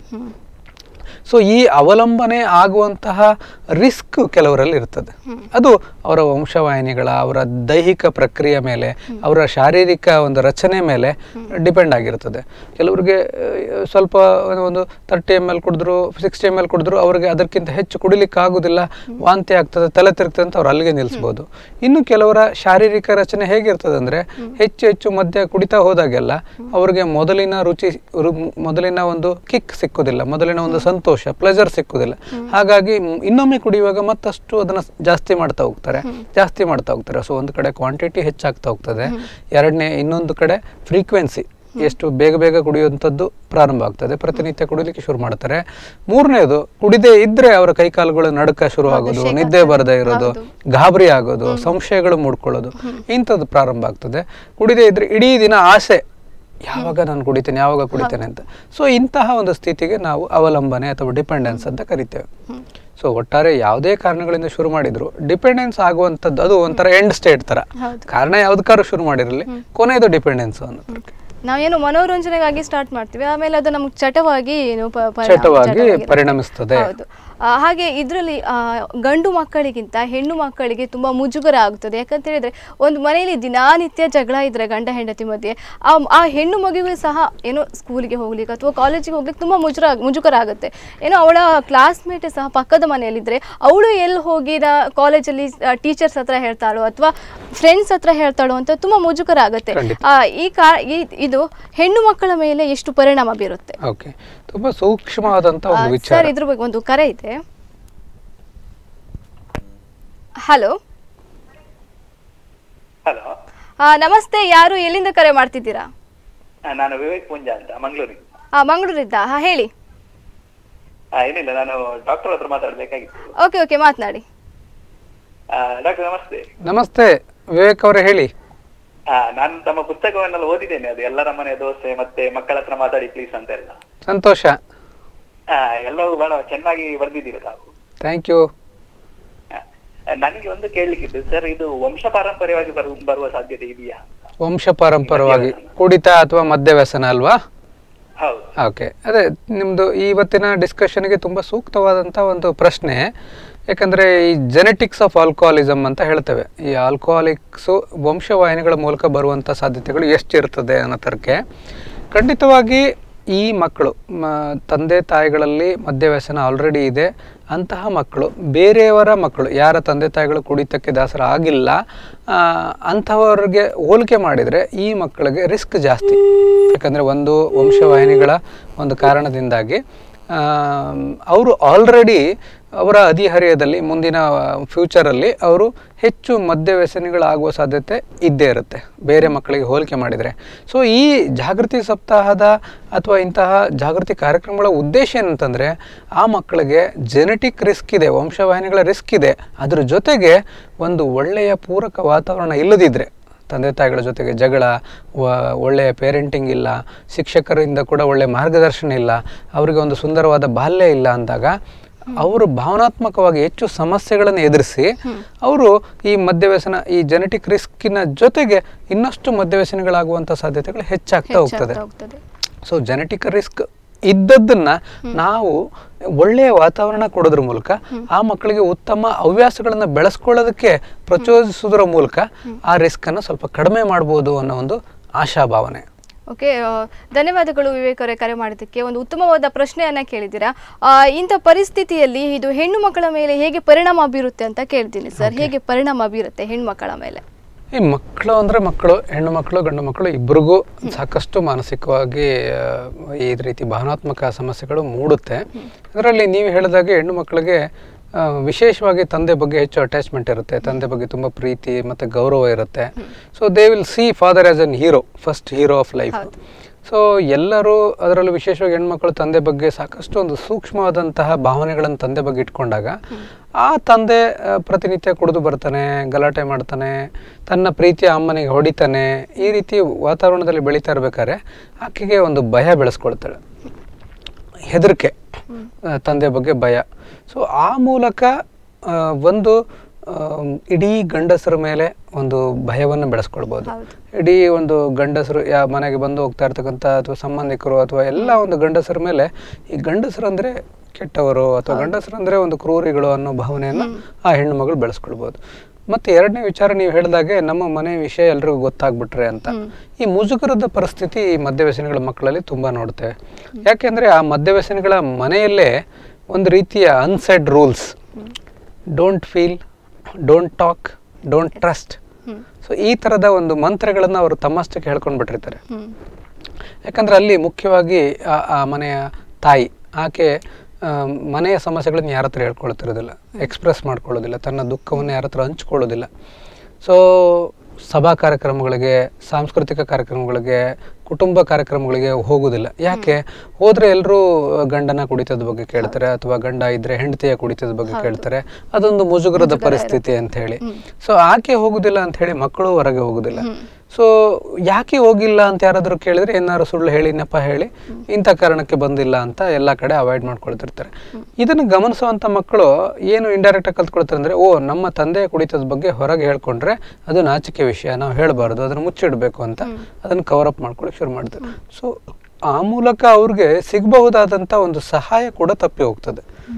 ಸೊ ಈ ಅವಲಂಬನೆ ಆಗುವಂತಹ ರಿಸ್ಕ್ ಕೆಲವರಲ್ಲಿ ಇರ್ತದೆ ಅದು ಅವರ ವಂಶವಾಹಿನಿಗಳ ಅವರ ದೈಹಿಕ ಪ್ರಕ್ರಿಯೆ ಮೇಲೆ ಅವರ ಶಾರೀರಿಕ ಒಂದು ರಚನೆ ಮೇಲೆ ಡಿಪೆಂಡ್ ಆಗಿರ್ತದೆ ಕೆಲವರಿಗೆ ಆ, ಸ್ವಲ್ಪ ಒಂದು ತರ್ಟಿ ಎಮ್ ಎಲ್ ಕುಡಿದ್ರು ಸಿಕ್ಸ್ಟಿ ಎಮ್ ಎಲ್ ಕುಡಿದ್ರು ಅವರಿಗೆ ಅದಕ್ಕಿಂತ ಹೆಚ್ಚು ಕುಡಿಲಿಕ್ಕೆ ಆಗುದಿಲ್ಲ ವಾಂತಿ ಆಗ್ತದೆ ತಲೆ ತಿರುಗ್ತದೆ ಅಂತ ಅವ್ರು ಅಲ್ಲಿಗೆ ನಿಲ್ಲಿಸ್ಬೋದು ಇನ್ನು ಕೆಲವರ ಶಾರೀರಿಕ ರಚನೆ ಹೇಗಿರ್ತದೆ ಅಂದ್ರೆ ಹೆಚ್ಚು ಹೆಚ್ಚು ಮದ್ಯ ಕುಡಿತಾ ಹೋದಾಗೆಲ್ಲ ಅವರಿಗೆ ಮೊದಲಿನ ರುಚಿ ರು- ಮೊದಲಿನ ಒಂದು ಕಿಕ್ ಸಿಕ್ಕುದಿಲ್ಲ ಮೊದಲಿನ ಒಂದು ಸಂತೋಷ ಪ್ಲೆಜರ್ ಸಿಕ್ಕುದಿಲ್ಲ ಹಾಗಾಗಿ ಮ್- ಇನ್ನೊಮ್ಮೆ ಕುಡಿಯುವಾಗ ಮತ್ತಷ್ಟು ಅದನ್ನ ಸ್- ಜಾಸ್ತಿ ಮಾಡ್ತಾ ಹೋಗ್ತಾರೆ ಜಾಸ್ತಿ ಮಾಡ್ತಾ ಹೋಗ್ತಾರೆ ಸೊ ಒಂದು ಕಡೆ ಕ್ವಾಂಟಿಟಿ ಹೆಚ್ಚಾಗ್ತಾ ಹೋಗ್ತದೆ ಎರಡನೇ ಇನ್ನೊಂದು ಕಡೆ ಫ್ರೀಕ್ವೆನ್ಸಿ ಎಷ್ಟು ಬೇಗ ಬೇಗ ಕುಡಿಯುವಂಥದ್ದು ಪ್ರಾರಂಭ ಆಗ್ತದೆ ಪ್ರತಿನಿತ್ಯ ಕುಡಿಲಿಕ್ಕೆ ಶುರು ಮಾಡ್ತಾರೆ ಮೂರನೇದು ಕುಡಿದೇ ಇದ್ರೆ ಅವರ ಕೈಕಾಲುಗಳು ನಡುಕ ಶುರು ಆಗೋದು ನಿದ್ದೆ ಬರದೇ ಇರೋದು ಗಾಬರಿ ಆಗೋದು ಸಂಶಯಗಳು ಮೂಡ್ಕೊಳ್ಳೋದು ಇಂಥದ್ದು ಪ್ರಾರಂಭ ಆಗ್ತದೆ ಕುಡಿದೇ ಇದ್ರೆ ಇಡೀ ದಿನ ಆಸೆ ಯಾವಾಗ ನಾನು ಕುಡಿತೇನೆ ಯಾವಾಗ ಕುಡಿತೇನೆ ಅಂತ ಸೊ ಇಂತಹ ಒಂದು ಸ್ಥಿತಿಗೆ ನಾವು ಅವಲಂಬನೆ ಅಥವಾ ಡಿಪೆಂಡೆನ್ಸ್ ಅಂತ ಕರಿತೇವೆ ಸೊ ಒಟ್ಟಾರೆ ಯಾವುದೇ ಕಾರಣಗಳಿಂದ ಶುರು ಮಾಡಿದ್ರು ಡಿಪೆಂಡೆನ್ಸ್ ಆಗುವಂಥದ್ದು ಅದು ಒಂಥರ ಎಂಡ್ ಸ್ಟೇಟ್ ತರ ಕಾರಣ ಯಾವ್ದಕ್ಕಾದ್ರೂ ಶುರು ಮಾಡಿರಲಿ ಕೊನೆಯದು ಡಿಪೆಂಡೆನ್ಸ್ ಅನ್ನೋದು ನಾವೇನು ಮನೋರಂಜನೆಗಾಗಿ ಸ್ಟಾರ್ಟ್ ಮಾಡ್ತೀವಿ ಆಮೇಲೆ ಅದು ನಮ್ಗೆ ಚಟವಾಗಿ ಏನು ಪ- ಪರಿಣಾಮ- ಚಟವಾಗಿ ಚಟವಾಗಿರುತ್ತೆ. ಪರಿಣಮಿಸ್ತದೆ ಹೌದು ಆ, ಹಾಗೆ ಇದರಲ್ಲಿ ಗಂಡು ಮಕ್ಕಳಿಗಿಂತ ಹೆಣ್ಣು ಮಕ್ಕಳಿಗೆ ತುಂಬಾ ಮುಜುಗರ ಆಗುತ್ತದೆ ಯಾಕಂತ ಹೇಳಿದ್ರೆ ಒಂದು ಮನೆಯಲ್ಲಿ ದಿನಾನಿತ್ಯ ಜಗಳ ಇದ್ರೆ ಗಂಡ ಹೆಂಡತಿ ಮಧ್ಯೆ ಆ ಆ ಹೆಣ್ಣು ಮಗುವಿಗೆ ಸಹ ಏನೋ ಸ್ಕೂಲಿಗೆ ಹೋಗ್ಲಿಕ್ಕೆ ಅಥವಾ ಕಾಲೇಜಿಗೆ ಹೋಗ್ಲಿಕ್ಕೆ ತುಂಬಾ ಮುಜುರ ಮುಜುಗರ ಆಗುತ್ತೆ ಏನೋ ಅವಳ ಕ್ಲಾಸ್ಮೇಟ್ ಸಹ ಪಕ್ಕದ ಮನೆಯಲ್ಲಿದ್ರೆ ಅವಳು ಎಲ್ಲಿ ಹೋಗಿ ಕಾಲೇಜಲ್ಲಿ ಟೀಚರ್ಸ್ ಹತ್ರ ಹೇಳ್ತಾಳೋ ಅಥವಾ ಫ್ರೆಂಡ್ಸ್ ಹತ್ರ ಹೇಳ್ತಾಳೋ ಅಂತ ತುಂಬಾ ಮುಜುಗರ ಆಗುತ್ತೆ ಖಂಡಿತ. ಆ, ಈ ಕಾ ಈ- ಇದು ಹೆಣ್ಣು ಮಕ್ಕಳ ಮೇಲೆ ಎಷ್ಟು ಪರಿಣಾಮ ಬೀರುತ್ತೆ ಓಕೆ ತುಂಬಾ ಸೂಕ್ಷ್ಮವಾದಂತ ಒಂದು ಆ, ವಿಚಾರ ಸರ್ ಇದ್ರ ಬಗ್ಗೆ ಒಂದು ಕರೆ ಇದೆ ಹಲೋ ಹಲೋ ನಮಸ್ತೆ ಯಾರು ಎಲ್ಲಿಂದ ಕರೆ ಮಾಡ್ತಿದ್ದೀರಾ ನಾನು ವಿವೇಕ್ ಪುಂಜ ಅಂತ ಮಂಗಳೂರಿಗೆ ಆ, ಮಂಗಳೂರಿದ್ದ ಹಾ ಹೇಳಿ ಆ, ಏನಿಲ್ಲ ನಾನು ಡಾಕ್ಟರ್ ಹತ್ರ ಮಾತಾಡ್ಬೇಕಾಗಿತ್ತು ಓಕೆ ಓಕೆ ಮಾತನಾಡಿ ಡಾಕ್ಟರ್ ನಮಸ್ತೆ ನಮಸ್ತೆ ವಿವೇಕ್ ಅವರೇ ಹೇಳಿ ಆ, ನಾನು ತಮ್ಮ ಪುಸ್ತಕವನ್ನೆಲ್ಲ ಓದಿದ್ದೇನೆ ಅದು ಎಲ್ಲರ ಮನೆ ದೋಸೆ ಮತ್ತೆ ಮಕ್ಕಳ ಹತ್ರ ಮಾತಾಡಿ ಪ್ಲೀಸ್ ಅಂತ ಎಲ್ಲ ಸಂತೋಷ ಆ, ಎಲ್ಲವೂ ಬಹಳ ಚೆನ್ನಾಗಿ ಬರೆದಿದ್ದೀರಿ ತಾವು ಥ್ಯಾಂಕ್ ಯು ಆ, ನನಗೆ ಒಂದು ಕೇಳಲಿಕ್ಕಿತ್ತು ಸರ್ ಇದು ವಂಶ ಪಾರಂಪರ್ಯವಾಗಿ ಬರು ಬರುವ ಸಾಧ್ಯತೆ ಇದೆಯಾ ವಂಶ ಪಾರಂಪರವಾಗಿ ಕುಡಿತ ಅಥವಾ ಮದ್ಯ ವ್ಯಸನ ಅಲ್ವಾ ಹೌದು ಓಕೆ ಅದೇ ನಿಮ್ಮದು ಇವತ್ತಿನ ಡಿಸ್ಕಷನ್ಗೆ ತುಂಬ ಸೂಕ್ತವಾದಂಥ ಒಂದು ಪ್ರಶ್ನೆ ಯಾಕಂದರೆ ಈ ಜೆನೆಟಿಕ್ಸ್ ಆಫ್ ಆಲ್ಕೋಹಾಲಿಸಮ್ ಅಂತ ಹೇಳ್ತೇವೆ ಈ ಆಲ್ಕೋಹಾಲಿಕ್ಸು ವಂಶವಾಹಿನಿಗಳ ಮೂಲಕ ಬರುವಂಥ ಸಾಧ್ಯತೆಗಳು ಎಷ್ಟಿರ್ತದೆ ಅನ್ನೋ ಥರಕ್ಕೆ ಖಂಡಿತವಾಗಿ ಈ ಮಕ್ಕಳು ಮ ತಂದೆ ತಾಯಿಗಳಲ್ಲಿ ಮದ್ಯವ್ಯಸನ ಆಲ್ರೆಡಿ ಇದೆ ಅಂತಹ ಮಕ್ಕಳು ಬೇರೆಯವರ ಮಕ್ಕಳು ಯಾರ ತಂದೆ ತಾಯಿಗಳು ಕುಡಿತಕ್ಕೆ ದಾಸರ ಆಗಿಲ್ಲ ಆ, ಅಂಥವ್ರಿಗೆ ಹೋಲಿಕೆ ಮಾಡಿದರೆ ಈ ಮಕ್ಕಳಿಗೆ ರಿಸ್ಕ್ ಜಾಸ್ತಿ ಯಾಕಂದರೆ ಒಂದು ವಂಶವಾಹಿನಿಗಳ ಒಂದು ಕಾರಣದಿಂದಾಗಿ ಅವರು ಆಲ್ರೆಡಿ ಅವರ ಹದಿಹರೆಯದಲ್ಲಿ ಮುಂದಿನ ಫ್ಯೂಚರಲ್ಲಿ ಅವರು ಹೆಚ್ಚು ಮದ್ಯ ವ್ಯಸನಿಗಳಾಗುವ ಸಾಧ್ಯತೆ ಇದ್ದೇ ಇರುತ್ತೆ ಬೇರೆ ಮಕ್ಕಳಿಗೆ ಹೋಲಿಕೆ ಮಾಡಿದರೆ ಸೊ ಈ ಜಾಗೃತಿ ಸಪ್ತಾಹದ ಅಥವಾ ಇಂತಹ ಜಾಗೃತಿ ಕಾರ್ಯಕ್ರಮಗಳ ಉದ್ದೇಶ ಏನಂತಂದರೆ ಆ ಮಕ್ಕಳಿಗೆ ಜೆನೆಟಿಕ್ ರಿಸ್ಕ್ ಇದೆ ವಂಶವಾಹಿನಿಗಳ ರಿಸ್ಕ್ ಇದೆ ಅದ್ರ ಜೊತೆಗೆ ಒಂದು ಒಳ್ಳೆಯ ಪೂರಕ ವಾತಾವರಣ ಇಲ್ಲದಿದ್ದರೆ ತಂದೆ ತಾಯಿಗಳ ಜೊತೆಗೆ ಜಗಳ ವ- ಒಳ್ಳೆಯ ಪೇರೆಂಟಿಂಗ್ ಇಲ್ಲ ಶಿಕ್ಷಕರಿಂದ ಕೂಡ ಒಳ್ಳೆಯ ಮಾರ್ಗದರ್ಶನ ಇಲ್ಲ ಅವರಿಗೆ ಒಂದು ಸುಂದರವಾದ ಬಾಲ್ಯ ಇಲ್ಲ ಅಂದಾಗ ಅವರು ಭಾವನಾತ್ಮಕವಾಗಿ ಹೆಚ್ಚು ಸಮಸ್ಯೆಗಳನ್ನು ಎದುರಿಸಿ ಅವರು ಈ ಮದ್ಯವ್ಯಸನ ಈ ಜೆನೆಟಿಕ್ ರಿಸ್ಕಿನ ಜೊತೆಗೆ ಇನ್ನಷ್ಟು ಮದ್ಯವ್ಯಸನಿಗಳಾಗುವಂಥ ಸಾಧ್ಯತೆಗಳು ಹೆಚ್ಚಾಗ್ತಾ ಹೋಗ್ತದೆ ಹೋಗ್ತದೆ ಸೊ ಜೆನೆಟಿಕ್ ರಿಸ್ಕ್ ಇದ್ದದ್ದನ್ನ ನಾವು ಒಳ್ಳೆಯ ವಾತಾವರಣ ಕೊಡೋದ್ರ ಮೂಲಕ ಆ ಮಕ್ಕಳಿಗೆ ಉತ್ತಮ ಹವ್ಯಾಸಗಳನ್ನ ಬೆಳೆಸ್ಕೊಳ್ಳೋದಕ್ಕೆ ಪ್ರಚೋದಿಸೋದ್ರ ಮೂಲಕ ಆ ರಿಸ್ಕ್ ಅನ್ನು ಸ್ವಲ್ಪ ಕಡಿಮೆ ಮಾಡ್ಬೋದು ಅನ್ನೋ ಒಂದು ಆಶಾಭಾವನೆ ಓಕೆ ಆ, ಧನ್ಯವಾದಗಳು ವಿವೇಕ್ ಅವರೇ ಕರೆ ಮಾಡಿದ್ದಕ್ಕೆ ಒಂದು ಉತ್ತಮವಾದ ಪ್ರಶ್ನೆಯನ್ನ ಕೇಳಿದ್ದೀರಾ ಆ, ಇಂಥ ಪರಿಸ್ಥಿತಿಯಲ್ಲಿ ಇದು ಹೆಣ್ಣು ಮಕ್ಕಳ ಮೇಲೆ ಹೇಗೆ ಪರಿಣಾಮ ಬೀರುತ್ತೆ ಅಂತ ಕೇಳ್ತೀನಿ ಸರ್ ಹೇಗೆ ಪರಿಣಾಮ ಬೀರುತ್ತೆ ಹೆಣ್ಣು ಮಕ್ಕಳ ಮೇಲೆ ಈ ಮಕ್ಕಳು ಅಂದ್ರೆ ಮಕ್ಕಳು ಹೆಣ್ಣು ಮಕ್ಕಳು ಗಂಡು ಮಕ್ಕಳು ಇಬ್ಬರಿಗೂ ಸಾಕಷ್ಟು ಮಾನಸಿಕವಾಗಿ ಆ, ಈ ರೀತಿ ಭಾವನಾತ್ಮಕ ಸಮಸ್ಯೆಗಳು ಮೂಡುತ್ತೆ ಅದರಲ್ಲಿ ನೀವು ಹೇಳಿದಾಗೆ ಹೆಣ್ಣು ಮಕ್ಕಳಿಗೆ ಆ, ವಿಶೇಷವಾಗಿ ತಂದೆ ಬಗ್ಗೆ ಹೆಚ್ಚು ಅಟ್ಯಾಚ್ಮೆಂಟ್ ಇರುತ್ತೆ ತಂದೆ ಬಗ್ಗೆ ತುಂಬ ಪ್ರೀತಿ ಮತ್ತು ಗೌರವ ಇರುತ್ತೆ so they will see father as an hero first hero of life so ಎಲ್ಲರೂ ಅದರಲ್ಲೂ ವಿಶೇಷವಾಗಿ ಹೆಣ್ಮಕ್ಳು ತಂದೆ ಬಗ್ಗೆ ಸಾಕಷ್ಟು ಒಂದು ಸೂಕ್ಷ್ಮವಾದಂತಹ ಭಾವನೆಗಳನ್ನು ತಂದೆ ಬಗ್ಗೆ ಇಟ್ಕೊಂಡಾಗ ಆ ತಂದೆ ಆ, ಪ್ರತಿನಿತ್ಯ ಕುಡಿದು ಬರ್ತಾನೆ ಗಲಾಟೆ ಮಾಡ್ತಾನೆ ತನ್ನ ಪ್ರೀತಿಯ ಅಮ್ಮನಿಗೆ ಹೊಡಿತಾನೆ ಈ ರೀತಿ ವಾತಾವರಣದಲ್ಲಿ ಬೆಳೀತಾ ಇರ್ಬೇಕಾದ್ರೆ ಆಕೆಗೆ ಒಂದು ಭಯ ಬೆಳೆಸ್ಕೊಳ್ತಾಳೆ ಹೆದರಿಕೆ ಆ, ತಂದೆ ಬಗ್ಗೆ ಭಯ ಸೊ ಆ ಮೂಲಕ ಆ, ಒಂದು ಆ, ಇಡೀ ಗಂಡಸರ ಮೇಲೆ ಒಂದು ಭಯವನ್ನು ಬೆಳೆಸ್ಕೊಳ್ಬೋದು ಹೌದು. ಇಡೀ ಒಂದು ಗಂಡಸರು ಯಾ ಮನೆಗೆ ಬಂದು ಹೋಗ್ತಾ ಇರ್ತಕ್ಕಂಥ ಅಥವಾ ಸಂಬಂಧಿಕರು ಅಥವಾ ಎಲ್ಲ ಒಂದು ಗಂಡಸರ ಮೇಲೆ ಈ ಗಂಡಸರು ಅಂದ್ರೆ ಕೆಟ್ಟವರು ಅಥವಾ ಗಂಡಸರು ಅಂದ್ರೆ ಒಂದು ಕ್ರೂರಿಗಳು ಅನ್ನೋ ಭಾವನೆಯನ್ನು ಆ ಹೆಣ್ಣು ಮಗಳು ಬೆಳೆಸ್ಕೊಳ್ಬೋದು ಮತ್ತೆ ಎರಡನೇ ವಿಚಾರ ನೀವು ಹೇಳಿದಾಗೆ ನಮ್ಮ ಮನೆ ವಿಷಯ ಎಲ್ರಿಗೂ ಗೊತ್ತಾಗ್ಬಿಟ್ರೆ ಅಂತ ಈ ಮುಜುಗರದ ಪರಿಸ್ಥಿತಿ ಈ ಮದ್ಯವ್ಯಸನಿಗಳ ಮಕ್ಕಳಲ್ಲಿ ತುಂಬಾ ನೋಡ್ತೇವೆ ಯಾಕೆಂದ್ರೆ ಆ ಮದ್ಯವ್ಯಸನಿಗಳ ಮನೆಯಲ್ಲೇ ಒಂದು ರೀತಿಯ unsaid rules don't feel don't talk don't trust so ಈ ಥರದ ಒಂದು ಮಂತ್ರಗಳನ್ನು ಅವರು ತಮ್ಮಷ್ಟಕ್ಕೆ ಹೇಳ್ಕೊಂಡು ಬಿಟ್ಟಿರ್ತಾರೆ ಹ್ಮ್ ಯಾಕಂದ್ರೆ ಅಲ್ಲಿ ಮುಖ್ಯವಾಗಿ ಆ ಆ ಮನೆಯ ತಾಯಿ ಆಕೆ ಆ, ಮನೆಯ ಸಮಸ್ಯೆಗಳನ್ನ ಯಾರ ಹತ್ರ ಹೇಳ್ಕೊಳ್ತಿರೋದಿಲ್ಲ ಎಕ್ಸ್ಪ್ರೆಸ್ ಮಾಡ್ಕೊಳ್ಳೋದಿಲ್ಲ ತನ್ನ ದುಃಖವನ್ನು ಯಾರ ಹತ್ರ ಹಂಚ್ಕೊಳ್ಳೋದಿಲ್ಲ ಸೊ ಸಭಾ ಕಾರ್ಯಕ್ರಮಗಳಿಗೆ ಸಾಂಸ್ಕೃತಿಕ ಕಾರ್ಯಕ್ರಮಗಳಿಗೆ ಕುಟುಂಬ ಕಾರ್ಯಕ್ರಮಗಳಿಗೆ ಹೋಗುದಿಲ್ಲ ಯಾಕೆ ಹೋದ್ರೆ ಎಲ್ಲರೂ ಗಂಡನ ಕುಡಿತದ ಬಗ್ಗೆ ಕೇಳ್ತಾರೆ ಅಥವಾ ಗಂಡ ಇದ್ರೆ ಹೆಂಡತಿಯ ಕುಡಿತದ ಬಗ್ಗೆ ಕೇಳ್ತಾರೆ ಅದೊಂದು ಮುಜುಗರದ ಪರಿಸ್ಥಿತಿ ಅಂತ ಹೇಳಿ ಸೊ ಆಕೆ ಹೋಗುದಿಲ್ಲ ಅಂತ ಹೇಳಿ ಮಕ್ಕಳು ಹೊರಗೆ ಹೋಗುದಿಲ್ಲ ಸೊ ಯಾಕೆ ಹೋಗಿಲ್ಲ ಅಂತ ಯಾರಾದ್ರೂ ಕೇಳಿದ್ರೆ ಏನಾದ್ರು ಸುಳ್ಳು ಹೇಳಿ ನೆಪ ಹೇಳಿ ಇಂಥ ಕಾರಣಕ್ಕೆ ಬಂದಿಲ್ಲ ಅಂತ ಎಲ್ಲ ಕಡೆ ಅವಾಯ್ಡ್ ಮಾಡ್ಕೊಳ್ತಿರ್ತಾರೆ ಇದನ್ನು ಗಮನಿಸುವಂತ ಮಕ್ಕಳು ಏನು ಇಂಡೈರೆಕ್ಟ್ ಆಗಿ ಕಲ್ತ್ಕೊಳ್ತಾರೆ ಅಂದ್ರೆ ಓ ನಮ್ಮ ತಂದೆಯ ಕುಡಿತದ ಬಗ್ಗೆ ಹೊರಗೆ ಹೇಳ್ಕೊಂಡ್ರೆ ಅದು ನಾಚಿಕೆ ವಿಷಯ ನಾವು ಹೇಳಬಾರ್ದು ಅದನ್ನು ಮುಚ್ಚಿಡ್ಬೇಕು ಅಂತ ಅದನ್ನು ಕವರ್ ಅಪ್ ಮಾಡ್ಕೊಳಕ್ ಶುರು ಮಾಡ್ತಾರೆ ಸೊ ಆ ಮೂಲಕ ಅವ್ರಿಗೆ ಸಿಗಬಹುದಾದಂತ ಒಂದು ಸಹಾಯ ಕೂಡ ತಪ್ಪಿ ಹೋಗ್ತದೆ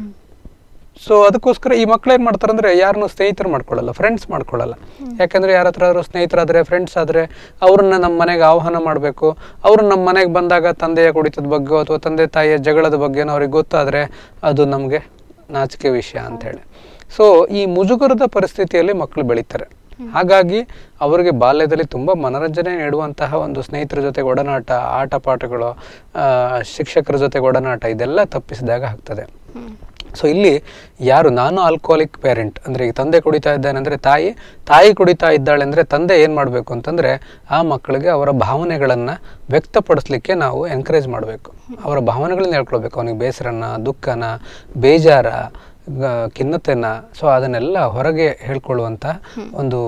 ಸೊ ಅದಕ್ಕೋಸ್ಕರ ಈ ಮಕ್ಳು ಏನ್ ಮಾಡ್ತಾರೆ ಅಂದ್ರೆ ಯಾರನ್ನು ಸ್ನೇಹಿತರು ಮಾಡ್ಕೊಳ್ಳಲ್ಲ ಫ್ರೆಂಡ್ಸ್ ಮಾಡ್ಕೊಳ್ಳಲ್ಲ ಯಾಕಂದ್ರೆ ಯಾರ ಹತ್ರ ಆದ್ರೂ ಸ್ನೇಹಿತರಾದ್ರೆ ಫ್ರೆಂಡ್ಸ್ ಆದ್ರೆ ಅವ್ರನ್ನ ನಮ್ಮ ಮನೆಗೆ ಆಹ್ವಾನ ಮಾಡಬೇಕು ಅವ್ರು ನಮ್ಮ ಮನೆಗೆ ಬಂದಾಗ ತಂದೆಯ ಕುಡಿತದ ಬಗ್ಗೆ ಅಥವಾ ತಂದೆ ತಾಯಿಯ ಜಗಳದ ಬಗ್ಗೆ ಅವ್ರಿಗೆ ಗೊತ್ತಾದ್ರೆ ಅದು ನಮಗೆ ನಾಚಿಕೆ ವಿಷಯ ಅಂತ ಹೇಳಿ ಸೊ ಈ ಮುಜುಗರದ ಪರಿಸ್ಥಿತಿಯಲ್ಲಿ ಮಕ್ಕಳು ಬೆಳೀತಾರೆ ಹಾಗಾಗಿ ಅವರಿಗೆ ಬಾಲ್ಯದಲ್ಲಿ ತುಂಬಾ ಮನರಂಜನೆ ನೀಡುವಂತಹ ಒಂದು ಸ್ನೇಹಿತರ ಜೊತೆ ಒಡನಾಟ ಆಟ ಪಾಠಗಳು ಆ, ಶಿಕ್ಷಕರ ಜೊತೆ ಒಡನಾಟ ಇದೆಲ್ಲ ತಪ್ಪಿಸಿದಾಗ ಆಗ್ತದೆ ಸೊ ಇಲ್ಲಿ ಯಾರು ನಾನು ಆಲ್ಕೋಹಾಲಿಕ್ ಪೇರೆಂಟ್ ಅಂದ್ರೆ ಈಗ ತಂದೆ ಕುಡಿತಾ ಇದ್ದಾನೆ ಅಂದ್ರೆ ತಾಯಿ ತಾಯಿ ಕುಡಿತಾ ಇದ್ದಾಳೆ ಅಂದ್ರೆ ತಂದೆ ಏನ್ ಮಾಡಬೇಕು ಅಂತಂದ್ರೆ ಆ ಮಕ್ಕಳಿಗೆ ಅವರ ಭಾವನೆಗಳನ್ನ ವ್ಯಕ್ತಪಡಿಸ್ಲಿಕ್ಕೆ ನಾವು ಎನ್ಕರೇಜ್ ಮಾಡಬೇಕು ಅವರ ಭಾವನೆಗಳನ್ನ ಹೇಳ್ಕೊಳ್ಬೇಕು ಅವನಿಗೆ ಬೇಸರನ ದುಃಖನ ಬೇಜಾರ ಗ- ಖಿನ್ನತೆನ ಸೊ ಅದನ್ನೆಲ್ಲ ಹೊರಗೆ ಹೇಳ್ಕೊಳ್ಳುವಂತ ಒಂದು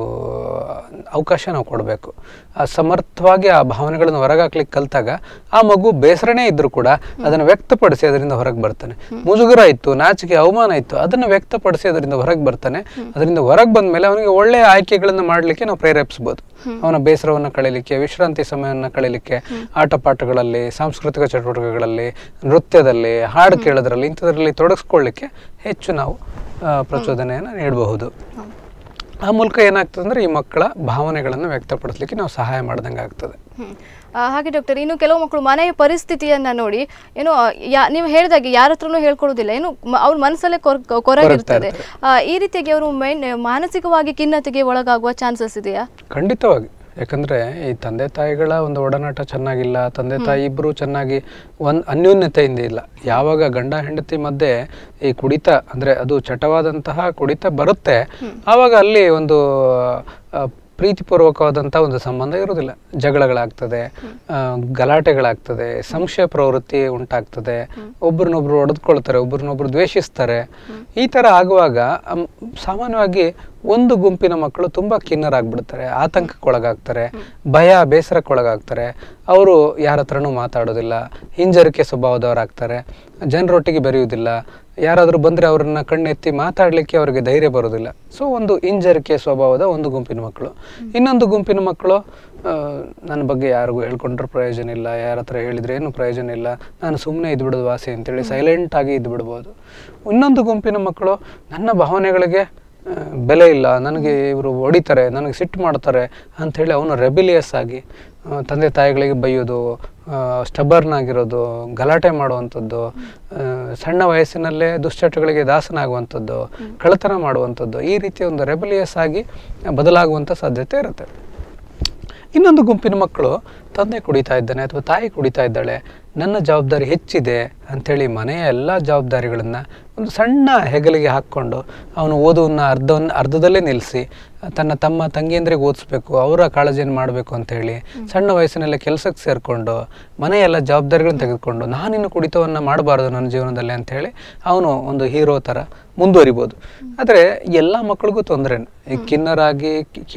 ಅವಕಾಶ ನಾವು ಕೊಡಬೇಕು ಸಮರ್ಥವಾಗಿ ಆ ಭಾವನೆಗಳನ್ನು ಹೊರಗಾಕ್ಲಿಕ್ಕೆ ಕಲ್ತಾಗ ಆ ಮಗು ಬೇಸರನೇ ಇದ್ರೂ ಕೂಡ ಅದನ್ನು ವ್ಯಕ್ತಪಡಿಸಿ ಅದರಿಂದ ಹೊರಗೆ ಬರ್ತಾನೆ ಮುಜುಗರ ಇತ್ತು ನಾಚಿಕೆ ಅವಮಾನ ಇತ್ತು ಅದನ್ನು ವ್ಯಕ್ತಪಡಿಸಿ ಅದರಿಂದ ಹೊರಗೆ ಬರ್ತಾನೆ ಅದರಿಂದ ಹೊರಗೆ ಬಂದ ಮೇಲೆ ಅವನಿಗೆ ಒಳ್ಳೆಯ ಆಯ್ಕೆಗಳನ್ನು ಮಾಡಲಿಕ್ಕೆ ನಾವು ಪ್ರೇರೇಪಿಸ್ಬೋದು ಅವನ ಬೇಸರವನ್ನು ಕಳೀಲಿಕ್ಕೆ ವಿಶ್ರಾಂತಿ ಸಮಯವನ್ನು ಕಳೀಲಿಕ್ಕೆ ಆಟ ಪಾಠಗಳಲ್ಲಿ ಸಾಂಸ್ಕೃತಿಕ ಚಟುವಟಿಕೆಗಳಲ್ಲಿ ನೃತ್ಯದಲ್ಲಿ ಹಾಡು ಕೇಳೋದ್ರಲ್ಲಿ ಇಂಥದ್ರಲ್ಲಿ ತೊಡಗಿಸ್ಕೊಳ್ಳಿಕ್ಕೆ ಹೆಚ್ಚು ನಾವು ಆ, ಪ್ರಚೋದನೆಯನ್ನು ನೀಡಬಹುದು ಆ ಮೂಲಕ ಏನಾಗ್ತದೆ ಅಂದ್ರೆ ಈ ಮಕ್ಕಳ ಭಾವನೆಗಳನ್ನು ವ್ಯಕ್ತಪಡಿಸ್ಲಿಕ್ಕೆ ನಾವು ಸಹಾಯ ಮಾಡ್ದಂಗೆ ಆಗ್ತದೆ ಹ್ಮ್. ಆ, ಹಾಗೆ ಡಾಕ್ಟರ್ ಇನ್ನು ಕೆಲವು ಮಕ್ಕಳು ಮನೆಯ ಪರಿಸ್ಥಿತಿಯನ್ನ ನೋಡಿ ಏನು ಆ, ಯಾ- ನೀವು ಹೇಳಿದಾಗೆ ಯಾರ ಹತ್ರನೂ ಹೇಳ್ಕೊಳ್ಳೋದಿಲ್ಲ ಏನು ಮ- ಅವ್ರ ಮನಸ್ಸಲ್ಲೇ ಕೊರ ಕೊರಗಿರ್ತದೆ ಆ, ಈ ರೀತಿಯಾಗಿ ಅವರು ಮೈನ್ ಮಾನಸಿಕವಾಗಿ ಖಿನ್ನತೆಗೆ ಒಳಗಾಗುವ ಚಾನ್ಸಸ್ ಇದೆಯಾ ಖಂಡಿತವಾಗಿ ಯಾಕಂದ್ರೆ ಈ ತಂದೆ ತಾಯಿಗಳ ಒಂದು ಒಡನಾಟ ಚೆನ್ನಾಗಿಲ್ಲ ತಂದೆ ತಾಯಿ ಇಬ್ರು ಚೆನ್ನಾಗಿ ಒಂದ್ ಅನ್ಯೋನ್ಯತೆಯಿಂದ ಇಲ್ಲ ಯಾವಾಗ ಗಂಡ ಹೆಂಡತಿ ಮಧ್ಯೆ ಈ ಕುಡಿತ ಅಂದ್ರೆ ಅದು ಚಟವಾದಂತಹ ಕುಡಿತ ಬರುತ್ತೆ ಆವಾಗ ಅಲ್ಲಿ ಒಂದು ಆ, ಪ್ರೀತಿಪೂರ್ವಕವಾದಂಥ ಒಂದು ಸಂಬಂಧ ಇರೋದಿಲ್ಲ ಜಗಳಗಳಾಗ್ತದೆ ಆ, ಗಲಾಟೆಗಳಾಗ್ತದೆ ಸಂಶಯ ಪ್ರವೃತ್ತಿ ಉಂಟಾಗ್ತದೆ ಒಬ್ರನ್ನೊಬ್ರು ಹೊಡೆದ್ಕೊಳ್ತಾರೆ ಒಬ್ರನ್ನೊಬ್ರು ದ್ವೇಷಿಸ್ತಾರೆ ಈ ತರ ಆಗುವಾಗ ಅಮ್, ಸಾಮಾನ್ಯವಾಗಿ ಒಂದು ಗುಂಪಿನ ಮಕ್ಕಳು ತುಂಬಾ ಖಿನ್ನರಾಗ್ಬಿಡ್ತಾರೆ ಆತಂಕಕ್ಕೊಳಗಾಗ್ತಾರೆ ಭಯ ಬೇಸರಕ್ಕೊಳಗಾಗ್ತಾರೆ ಅವರು ಯಾರ ಹತ್ರನೂ ಮಾತಾಡೋದಿಲ್ಲ ಹಿಂಜರಿಕೆ ಸ್ವಭಾವದವರಾಗ್ತಾರೆ ಜನರೊಟ್ಟಿಗೆ ಬೆರೆಯುವುದಿಲ್ಲ ಯಾರಾದರೂ ಬಂದರೆ ಅವ್ರನ್ನ ಕಣ್ಣೆತ್ತಿ ಮಾತಾಡಲಿಕ್ಕೆ ಅವರಿಗೆ ಧೈರ್ಯ ಬರೋದಿಲ್ಲ ಸೊ ಒಂದು ಹಿಂಜರಿಕೆ ಸ್ವಭಾವದ ಒಂದು ಗುಂಪಿನ ಮಕ್ಕಳು ಇನ್ನೊಂದು ಗುಂಪಿನ ಮಕ್ಕಳು ಆ, ನನ್ನ ಬಗ್ಗೆ ಯಾರಿಗೂ ಹೇಳ್ಕೊಂಡ್ರೆ ಪ್ರಯೋಜನ ಇಲ್ಲ ಯಾರ ಹತ್ರ ಹೇಳಿದ್ರೆ ಏನು ಪ್ರಯೋಜನ ಇಲ್ಲ ನಾನು ಸುಮ್ಮನೆ ಇದ್ಬಿಡೋದು ವಾಸಿ ಅಂತೇಳಿ ಸೈಲೆಂಟ್ ಆಗಿ ಇದ್ದು ಬಿಡ್ಬೋದು ಇನ್ನೊಂದು ಗುಂಪಿನ ಮಕ್ಕಳು ನನ್ನ ಭಾವನೆಗಳಿಗೆ ಆ, ಬೆಲೆ ಇಲ್ಲ ನನಗೆ ಇವರು ಹೊಡಿತಾರೆ ನನಗೆ ಸಿಟ್ಟು ಮಾಡ್ತಾರೆ ಅಂಥೇಳಿ ಅವನು ರೆಬಿಲಿಯಸ್ ಆಗಿ ಆ, ತಂದೆ ತಾಯಿಗಳಿಗೆ ಬೈಯೋದು ಸ್ಟಬರ್ನ್ ಆಗಿರೋದು ಗಲಾಟೆ ಮಾಡುವಂಥದ್ದು ಆ, ಸಣ್ಣ ವಯಸ್ಸಿನಲ್ಲೇ ದುಶ್ಚಟಗಳಿಗೆ ದಾಸನಾಗುವಂಥದ್ದು ಕಳ್ಳತನ ಮಾಡುವಂಥದ್ದು ಈ ರೀತಿಯ ಒಂದು ರೆಬಲಿಯಸ್ ಆಗಿ ಬದಲಾಗುವಂಥ ಸಾಧ್ಯತೆ ಇರುತ್ತೆ ಇನ್ನೊಂದು ಗುಂಪಿನ ಮಕ್ಕಳು ತಂದೆ ಕುಡಿತಾ ಇದ್ದಾನೆ ಅಥವಾ ತಾಯಿ ಕುಡಿತಾ ಇದ್ದಾಳೆ ನನ್ನ ಜವಾಬ್ದಾರಿ ಹೆಚ್ಚಿದೆ ಅಂಥೇಳಿ ಮನೆಯ ಎಲ್ಲ ಜವಾಬ್ದಾರಿಗಳನ್ನು ಒಂದು ಸಣ್ಣ ಹೆಗಲಿಗೆ ಹಾಕ್ಕೊಂಡು ಅವನು ಓದುವನ್ನ ಅರ್ಧವನ್ನು ಅರ್ಧದಲ್ಲೇ ನಿಲ್ಲಿಸಿ ತನ್ನ ತಮ್ಮ ತಂಗಿಯಂದ್ರಿಗೆ ಓದಿಸ್ಬೇಕು ಅವರ ಕಾಳಜಿಯನ್ನು ಮಾಡಬೇಕು ಅಂತೇಳಿ ಸಣ್ಣ ವಯಸ್ಸಿನಲ್ಲೇ ಕೆಲಸಕ್ಕೆ ಸೇರಿಕೊಂಡು ಮನೆಯೆಲ್ಲ ಜವಾಬ್ದಾರಿಗಳನ್ನು ತೆಗೆದುಕೊಂಡು ನಾನಿನ್ನು ಕುಡಿತವನ್ನು ಮಾಡಬಾರ್ದು ನನ್ನ ಜೀವನದಲ್ಲಿ ಅಂತೇಳಿ ಅವನು ಒಂದು ಹೀರೋ ಥರ ಮುಂದುವರಿಬೋದು ಆದರೆ ಎಲ್ಲ ಮಕ್ಕಳಿಗೂ ತೊಂದರೆ ಈ ಕಿನ್ನರಾಗಿ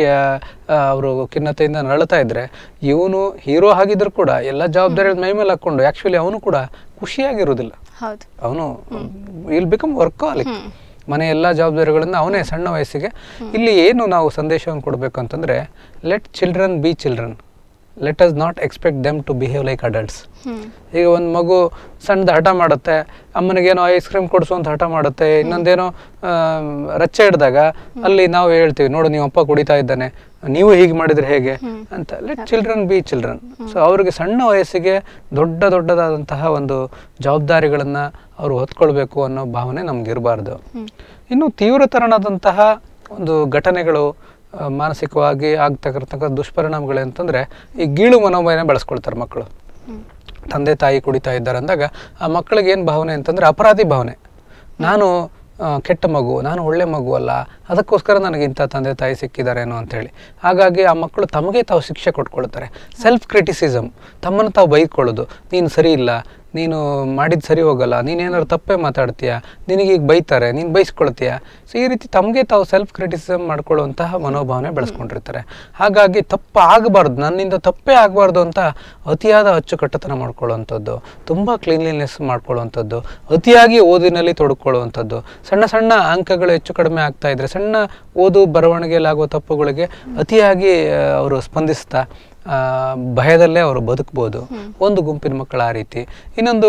ಅವರು ಖಿನ್ನತೆಯಿಂದ ನರಳುತ್ತಾ ಇದ್ರೆ ಇವನು ಹೀರೋ ಆಗಿದ್ರು ಕೂಡ ಎಲ್ಲ ಜವಾಬ್ದಾರಿ ಮೈ ಮೇಲೆ ಹಾಕ್ಕೊಂಡು ಆ್ಯಕ್ಚುಲಿ ಅವನು ಕೂಡ ಖುಷಿಯಾಗಿರೋದಿಲ್ಲ ಹೌದು ಅವನು ವಿಲ್ ಬಿಕಮ್ ವರ್ಕಾಲಿಕ್ ಮನೆ ಎಲ್ಲ ಜವಾಬ್ದಾರಿಗಳನ್ನು ಅವನೇ ಸಣ್ಣ ವಯಸ್ಸಿಗೆ ಇಲ್ಲಿ ಏನು ನಾವು ಸಂದೇಶವನ್ನು ಕೊಡಬೇಕು ಅಂತಂದ್ರೆ let children be children let us not expect them to behave like adults hmm ಈಗ ಒಂದು ಮಗು ಸಣ್ಣದ ಹಠ ಮಾಡುತ್ತೆ ಅಮ್ಮನಿಗೇನೋ ಐಸ್ ಕ್ರೀಮ್ ಕೊಡಿಸು ಅಂತ ಹಠ ಮಾಡುತ್ತೆ ಇನ್ನೊಂದೇನೋ ಆಮ್, ರಚ್ಚೆ ಹಿಡಿದಾಗ ಅಲ್ಲಿ ನಾವು ಹೇಳ್ತೀವಿ ನೋಡು ನೀವು ಅಪ್ಪ ಕುಡಿತಾ ಇದ್ದಾನೆ ನೀವು ಹೀಗೆ ಮಾಡಿದ್ರೆ ಹೇಗೆ ಅಂತ let children be children so ಅವ್ರಿಗೆ ಸಣ್ಣ ವಯಸ್ಸಿಗೆ ದೊಡ್ಡ ದೊಡ್ಡದಾದಂತಹ ಒಂದು ಜವಾಬ್ದಾರಿಗಳನ್ನು ಅವರು ಹೊತ್ಕೊಳ್ಬೇಕು ಅನ್ನೋ ಭಾವನೆ ನಮ್ಗೆ ಇರಬಾರ್ದು ಇನ್ನು ತೀವ್ರತರನಾದಂತಹ ಒಂದು ಘಟನೆಗಳು ಆ, ಮಾನಸಿಕವಾಗಿ ಆಗ್ತಕ್ಕಂಥ ದುಷ್ಪರಿಣಾಮಗಳು ಅಂತಂದ್ರೆ ಈ ಗೀಳು ಮನೋಭಾವನೆ ಬೆಳೆಸ್ಕೊಳ್ತಾರೆ ಮಕ್ಕಳು ತಂದೆ ತಾಯಿ ಕುಡಿತಾ ಇದ್ದಾರೆ ಅಂದಾಗ ಆ ಮಕ್ಕಳಿಗೆ ಏನು ಭಾವನೆ ಅಂತಂದ್ರೆ ಅಪರಾಧಿ ಭಾವನೆ ನಾನು ಆ, ಕೆಟ್ಟ ಮಗು ನಾನು ಒಳ್ಳೆ ಮಗು ಅಲ್ಲ ಅದಕ್ಕೋಸ್ಕರ ನನಗೆ ಇಂಥ ತಂದೆ ತಾಯಿ ಸಿಕ್ಕಿದಾರೇನೋ ಅಂತೇಳಿ ಹಾಗಾಗಿ ಆ ಮಕ್ಕಳು ತಮಗೆ ತಾವು ಶಿಕ್ಷೆ ಕೊಟ್ಕೊಳ್ತಾರೆ ಸೆಲ್ಫ್ ಕ್ರಿಟಿಸಿಸಮ್ ತಮ್ಮನ್ನು ತಾವು ಬೈಕೊಳ್ಳೋದು ನೀನು ಸರಿ ಇಲ್ಲ ನೀನು ಮಾಡಿದ ಸರಿ ಹೋಗಲ್ಲ ನೀನೇನಾದ್ರು ತಪ್ಪೇ ಮಾತಾಡ್ತೀಯ ನಿನಗೆ ಈಗ ಬೈತಾರೆ ನೀನು ಬೈಸ್ಕೊಳ್ತೀಯ ಸೊ ಈ ರೀತಿ ತಮಗೆ ತಾವು ಸೆಲ್ಫ್ ಕ್ರಿಟಿಸಿಸಮ್ ಮಾಡ್ಕೊಳ್ಳುವಂತಹ ಮನೋಭಾವನೆ ಬೆಳೆಸ್ಕೊಂಡಿರ್ತಾರೆ ಹಾಗಾಗಿ ತಪ್ಪು ಆಗಬಾರ್ದು ನನ್ನಿಂದ ತಪ್ಪೇ ಆಗಬಾರ್ದು ಅಂತ ಅತಿಯಾದ ಅಚ್ಚುಕಟ್ಟತನ ಮಾಡ್ಕೊಳ್ಳುವಂಥದ್ದು ತುಂಬ ಕ್ಲೀನ್ಲಿನೆಸ್ ಮಾಡ್ಕೊಳ್ಳುವಂಥದ್ದು ಅತಿಯಾಗಿ ಓದಿನಲ್ಲಿ ತೊಡಕೊಳ್ಳುವಂಥದ್ದು ಸಣ್ಣ ಸಣ್ಣ ಅಂಕಗಳು ಹೆಚ್ಚು ಕಡಿಮೆ ಆಗ್ತಾ ಇದ್ರೆ ಸಣ್ಣ ಓದು ಬರವಣಿಗೆಯಲ್ಲಾಗುವ ತಪ್ಪುಗಳಿಗೆ ಅತಿಯಾಗಿ ಆ, ಅವರು ಸ್ಪಂದಿಸ್ತಾ ಆ, ಭಯದಲ್ಲೇ ಅವರು ಬದುಕ್ಬೋದು ಒಂದು ಗುಂಪಿನ ಮಕ್ಕಳು ಆ ರೀತಿ ಇನ್ನೊಂದು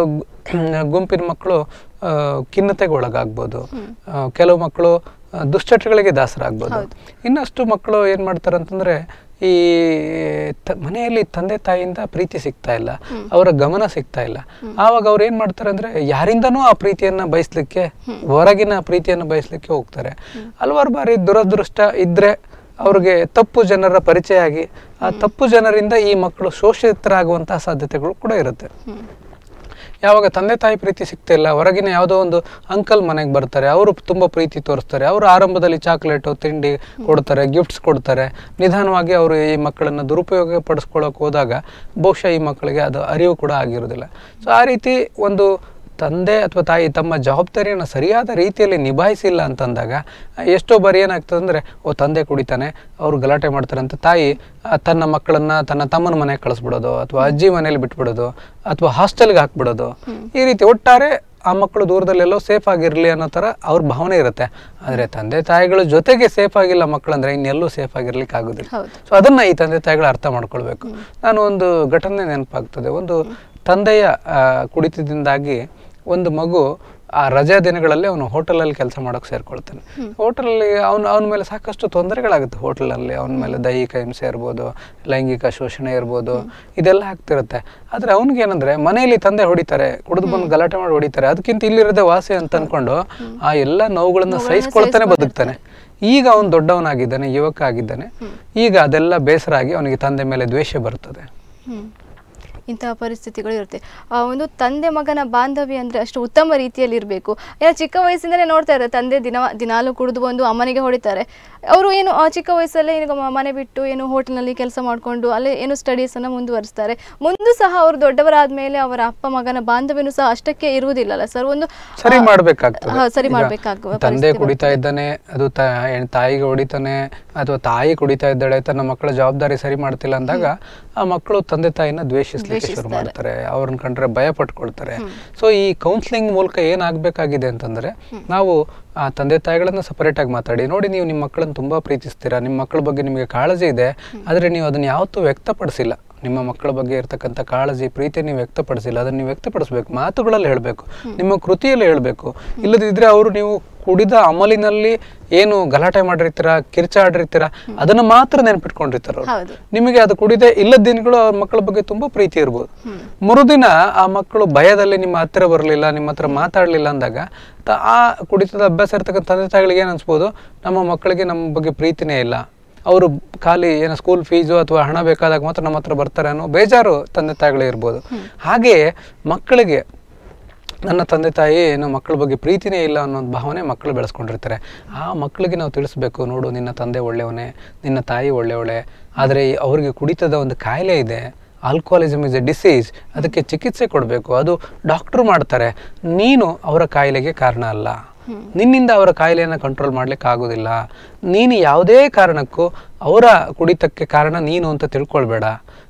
ಗು- ಗುಂಪಿನ ಮಕ್ಕಳು ಆ, ಖಿನ್ನತೆಗೆ ಒಳಗಾಗ್ಬೋದು ಆ, ಕೆಲವು ಮಕ್ಕಳು ಆ, ದುಶ್ಚಟಗಳಿಗೆ ದಾಸರಾಗ್ಬೋದು ಇನ್ನಷ್ಟು ಮಕ್ಕಳು ಏನು ಮಾಡ್ತಾರೆ ಅಂತಂದ್ರೆ ಈ ತ- ಮನೆಯಲ್ಲಿ ತಂದೆ ತಾಯಿಯಿಂದ ಪ್ರೀತಿ ಸಿಗ್ತಾ ಇಲ್ಲ ಅವರ ಗಮನ ಸಿಗ್ತಾ ಇಲ್ಲ ಆವಾಗ ಅವ್ರು ಏನ್ ಮಾಡ್ತಾರೆ ಅಂದ್ರೆ ಯಾರಿಂದನೂ ಆ ಪ್ರೀತಿಯನ್ನ ಬಯಸ್ಲಿಕ್ಕೆ ಹೊರಗಿನ ಪ್ರೀತಿಯನ್ನು ಬಯಸ್ಲಿಕ್ಕೆ ಹೋಗ್ತಾರೆ ಹಲವಾರು ಬಾರಿ ದುರದೃಷ್ಟ ಇದ್ರೆ ಅವ್ರಿಗೆ ತಪ್ಪು ಜನರ ಪರಿಚಯ ಆಗಿ ಆ ತಪ್ಪು ಜನರಿಂದ ಈ ಮಕ್ಕಳು ಶೋಷಿತರಾಗುವಂತಹ ಸಾಧ್ಯತೆಗಳು ಕೂಡ ಇರುತ್ತೆ ಯಾವಾಗ ತಂದೆ ತಾಯಿ ಪ್ರೀತಿ ಸಿಗ್ತಿಲ್ಲ ಹೊರಗಿನ ಯಾವುದೋ ಒಂದು ಅಂಕಲ್ ಮನೆಗೆ ಬರ್ತಾರೆ ಅವರು ತುಂಬ ಪ್ರೀತಿ ತೋರಿಸ್ತಾರೆ ಅವರು ಆರಂಭದಲ್ಲಿ ಚಾಕ್ಲೇಟು ತಿಂಡಿ ಕೊಡ್ತಾರೆ ಗಿಫ್ಟ್ಸ್ ಕೊಡ್ತಾರೆ ನಿಧಾನವಾಗಿ ಅವರು ಈ ಮಕ್ಕಳನ್ನು ದುರುಪಯೋಗ ಪಡಿಸ್ಕೊಳ್ಳೋಕೆ ಹೋದಾಗ ಬಹುಶಃ ಈ ಮಕ್ಕಳಿಗೆ ಅದು ಅರಿವು ಕೂಡ ಆಗಿರೋದಿಲ್ಲ ಸೊ ಆ ರೀತಿ ಒಂದು ತಂದೆ ಅಥವಾ ತಾಯಿ ತಮ್ಮ ಜವಾಬ್ದಾರಿಯನ್ನು ಸರಿಯಾದ ರೀತಿಯಲ್ಲಿ ನಿಭಾಯಿಸಿಲ್ಲ ಅಂತಂದಾಗ ಎಷ್ಟೋ ಬಾರಿ ಏನಾಗ್ತದೆ ಅಂದರೆ ಓ ತಂದೆ ಕುಡಿತಾನೆ ಅವರು ಗಲಾಟೆ ಮಾಡ್ತಾರೆ ಅಂತ ತಾಯಿ ಆ, ತನ್ನ ಮಕ್ಕಳನ್ನ ತನ್ನ ತಮ್ಮನ ಮನೆಗೆ ಕಳಿಸ್ಬಿಡೋದು ಅಥವಾ ಅಜ್ಜಿ ಮನೇಲಿ ಬಿಟ್ಬಿಡೋದು ಅಥವಾ ಹಾಸ್ಟೆಲ್ಗೆ ಹಾಕ್ಬಿಡೋದು ಈ ರೀತಿ ಒಟ್ಟಾರೆ ಆ ಮಕ್ಕಳು ದೂರದಲ್ಲೆಲ್ಲೋ ಸೇಫ್ ಆಗಿರಲಿ ಅನ್ನೋ ಥರ ಅವ್ರ ಭಾವನೆ ಇರುತ್ತೆ ಆದರೆ ತಂದೆ ತಾಯಿಗಳ ಜೊತೆಗೆ ಸೇಫ್ ಆಗಿಲ್ಲ ಮಕ್ಕಳಂದ್ರೆ ಇನ್ನೆಲ್ಲೂ ಸೇಫ್ ಆಗಿರ್ಲಿಕ್ಕೆ ಆಗೋದಿಲ್ಲ ಹೌದು. ಸೊ ಅದನ್ನ ಈ ತಂದೆ ತಾಯಿಗಳು ಅರ್ಥ ಮಾಡ್ಕೊಳ್ಬೇಕು ನಾನು ಒಂದು ಘಟನೆ ನೆನಪಾಗ್ತದೆ ಒಂದು ತಂದೆಯ ಆ, ಕುಡಿತದಿಂದಾಗಿ ಒಂದು ಮಗು ಆ ರಜಾ ದಿನಗಳಲ್ಲಿ ಅವನು ಹೋಟೆಲಲ್ಲಿ ಕೆಲಸ ಮಾಡೋಕೆ ಸೇರ್ಕೊಳ್ತಾನೆ ಹೋಟೆಲಲ್ಲಿ ಅವನು ಅವನ ಮೇಲೆ ಸಾಕಷ್ಟು ತೊಂದರೆಗಳಾಗುತ್ತೆ ಹೋಟೆಲಲ್ಲಿ ಅವನ ಮೇಲೆ ದೈಹಿಕ ಹಿಂಸೆ ಇರ್ಬೋದು ಲೈಂಗಿಕ ಶೋಷಣೆ ಇರ್ಬೋದು ಇದೆಲ್ಲ ಆಗ್ತಿರುತ್ತೆ ಆದರೆ ಅವನಿಗೇನಂದ್ರೆ ಮನೆಯಲ್ಲಿ ತಂದೆ ಹೊಡಿತಾರೆ ಕುಡಿದು ಬಂದು ಗಲಾಟೆ ಮಾಡಿ ಹೊಡಿತಾರೆ ಅದಕ್ಕಿಂತ ಇಲ್ಲಿರೋದೇ ವಾಸಿ ಅಂತ ಅನ್ಕೊಂಡು ಆ ಎಲ್ಲ ನೋವುಗಳನ್ನ ಸಹಿಸ್ಕೊಳ್ತಾನೆ ಬದುಕ್ತಾನೆ ಈಗ ಅವನು ದೊಡ್ಡವನಾಗಿದ್ದಾನೆ ಯುವಕ ಆಗಿದ್ದಾನೆ ಈಗ ಅದೆಲ್ಲ ಬೇಸರ ಆಗಿ ಅವನಿಗೆ ತಂದೆ ಮೇಲೆ ದ್ವೇಷ ಬರ್ತದೆ ಹ್ಮ್. ಇಂತಹ ಪರಿಸ್ಥಿತಿಗಳು ಇರುತ್ತೆ ಆ, ಒಂದು ತಂದೆ ಮಗನ ಬಾಂಧವ್ಯ ಅಂದರೆ ಅಷ್ಟು ಉತ್ತಮ ರೀತಿಯಲ್ಲಿ ಇರಬೇಕು ಏನೋ ಚಿಕ್ಕ ವಯಸ್ಸಿಂದಲೇ ನೋಡ್ತಾ ಇದ್ದಾರೆ ತಂದೆ ದಿನ ದಿನಾಲು ಕುಡಿದು ಬಂದು ಅಮ್ಮನಿಗೆ ಹೊಡಿತಾರೆ ಅವರು ಏನು ಆ, ಚಿಕ್ಕ ವಯಸ್ಸಲ್ಲೇ ಈಗ ಮ- ಮನೆ ಬಿಟ್ಟು ಏನು ಹೋಟೆಲ್ನಲ್ಲಿ ಕೆಲಸ ಮಾಡಿಕೊಂಡು ಅಲ್ಲೇ ಏನು ಸ್ಟಡೀಸನ್ನು ಮುಂದುವರಿಸ್ತಾರೆ ಮುಂದೂ ಸಹ ಅವರು ದೊಡ್ಡವರಾದ ಮೇಲೆ ಅವರ ಅಪ್ಪ ಮಗನ ಬಾಂಧವ್ಯನೂ ಸಹ ಅಷ್ಟಕ್ಕೆ ಇರುವುದಿಲ್ಲಲ್ಲ ಸರ್ ಒಂದು ಸರಿ ಆ, ಮಾಡ್ಬೇಕಾಗ್ತದೆ ಹಾ, ಸರಿ ಈಗ ಮಾಡ್ಬೇಕಾಗುವ ತಂದೆ ಪರಿಸ್ಥಿತಿ ಕುಡಿತಾ ಇದ್ದಾನೆ ಅದು ತ- ಹೆಣ್- ತಾಯಿಗೆ ಹೊಡಿತಾನೆ ಅಥವಾ ತಾಯಿ ಕುಡಿತಾ ಇದ್ದಾಳೆ ತನ್ನ ಮಕ್ಕಳ ಜವಾಬ್ದಾರಿ ಸರಿ ಮಾಡ್ತಿಲ್ಲ ಅಂದಾಗ ಆ ಮಕ್ಕಳು ತಂದೆ ತಾಯಿನ ದ್ವೇಷಿಸ್ಲಿಕ್ಕೆ ಶುರು ಮಾಡ್ತಾರೆ ಅವ್ರನ್ನ ಕಂಡ್ರೆ ಭಯ ಪಟ್ಕೊಳ್ತಾರೆ ಸೊ ಈ ಕೌನ್ಸಿಲಿಂಗ್ ಮೂಲಕ ಏನಾಗಬೇಕಾಗಿದೆ ಅಂತಂದ್ರೆ ನಾವು ಆ ತಂದೆ ತಾಯಿಗಳನ್ನ ಸಪರೇಟ್ ಆಗಿ ಮಾತಾಡಿ ನೋಡಿ ನೀವು ನಿಮ್ಮ ಮಕ್ಕಳನ್ನ ತುಂಬಾ ಪ್ರೀತಿಸ್ತೀರಾ ನಿಮ್ಮ ಮಕ್ಕಳ ಬಗ್ಗೆ ನಿಮಗೆ ಕಾಳಜಿ ಇದೆ ಆದ್ರೆ ನೀವು ಅದನ್ನ ಯಾವತ್ತೂ ವ್ಯಕ್ತಪಡಿಸಿಲ್ಲ ನಿಮ್ಮ ಮಕ್ಕಳ ಬಗ್ಗೆ ಇರ್ತಕ್ಕಂಥ ಕಾಳಜಿ ಪ್ರೀತಿ ನೀವು ವ್ಯಕ್ತಪಡಿಸಿಲ್ಲ ಅದನ್ನ ನೀವು ವ್ಯಕ್ತಪಡಿಸ್ಬೇಕು ಮಾತುಗಳಲ್ಲಿ ಹೇಳಬೇಕು ನಿಮ್ಮ ಕೃತಿಯಲ್ಲಿ ಹೇಳಬೇಕು ಇಲ್ಲದಿದ್ರೆ ಅವರು ನೀವು ಕುಡಿದ ಅಮಲಿನಲ್ಲಿ ಏನು ಗಲಾಟೆ ಮಾಡಿರ್ತೀರಾ ಕಿರ್ಚಾಡಿರ್ತೀರಾ ಅದನ್ನ ಮಾತ್ರ ನೆನ್ಪಿಟ್ಕೊಂಡಿರ್ತಾರ ಅವ್ರು ಹೌದು ನಿಮಗೆ ಅದು ಕುಡಿದೆ ಇಲ್ಲದ ದಿನಗಳು ಅವ್ರ ಮಕ್ಕಳ ಬಗ್ಗೆ ತುಂಬಾ ಪ್ರೀತಿ ಇರ್ಬೋದು ಮರುದಿನ ಆ ಮಕ್ಕಳು ಭಯದಲ್ಲಿ ನಿಮ್ಮ ಹತ್ತಿರ ಬರಲಿಲ್ಲ ನಿಮ್ಮ ಹತ್ರ ಮಾತಾಡ್ಲಿಲ್ಲ ಅಂದಾಗ ತ- ಆ ಕುಡಿತದ ಅಭ್ಯಾಸ ಇರ್ತಕ್ಕಂಥ ತಂದೆ ತಾಯಿಗಳಿಗೆ ಏನ್ ಅನ್ಸ್ಬೋದು ನಮ್ಮ ಮಕ್ಕಳಿಗೆ ನಮ್ಮ ಬಗ್ಗೆ ಪ್ರೀತಿನೇ ಇಲ್ಲ ಅವರು ಖಾಲಿ ಏನೋ ಸ್ಕೂಲ್ ಫೀಸು ಅಥವಾ ಹಣ ಬೇಕಾದಾಗ ಮಾತ್ರ ನಮ್ಮ ಹತ್ರ ಬರ್ತಾರೆ ಅನ್ನೋ ಬೇಜಾರು ತಂದೆ ತಾಯಿಗಳೇ ಇರ್ಬೋದು ಹಾಗೆಯೇ ಮಕ್ಕಳಿಗೆ ನನ್ನ ತಂದೆ ತಾಯಿ ಏನೋ ಮಕ್ಕಳ ಬಗ್ಗೆ ಪ್ರೀತಿನೇ ಇಲ್ಲ ಅನ್ನೋ ಒಂದು ಭಾವನೆ ಮಕ್ಕಳು ಬೆಳೆಸ್ಕೊಂಡಿರ್ತಾರೆ ಆ ಮಕ್ಕಳಿಗೆ ನಾವು ತಿಳಿಸ್ಬೇಕು ನೋಡು ನಿನ್ನ ತಂದೆ ಒಳ್ಳೆಯವನೇ ನಿನ್ನ ತಾಯಿ ಒಳ್ಳೆಯವಳೆ ಆದರೆ ಅವರಿಗೆ ಕುಡಿತದ ಒಂದು ಕಾಯಿಲೆ ಇದೆ ಆಲ್ಕೋಹಾಲಿಸಮ್ ಇಸ್ ಎ ಡಿಸೀಸ್ ಅದಕ್ಕೆ ಚಿಕಿತ್ಸೆ ಕೊಡಬೇಕು ಅದು ಡಾಕ್ಟ್ರು ಮಾಡ್ತಾರೆ ನೀನು ಅವರ ಕಾಯಿಲೆಗೆ ಕಾರಣ ಅಲ್ಲ ನಿನ್ನಿಂದ ಅವರ ಕಾಯಿಲೆಯನ್ನು ಕಂಟ್ರೋಲ್ ಮಾಡ್ಲಿಕ್ಕೆ ಆಗೋದಿಲ್ಲ ನೀನು ಯಾವುದೇ ಕಾರಣಕ್ಕೂ ಅವರ ಕುಡಿತಕ್ಕೆ ಕಾರಣ ನೀನು ಅಂತ ತಿಳ್ಕೊಳ್ಬೇಡ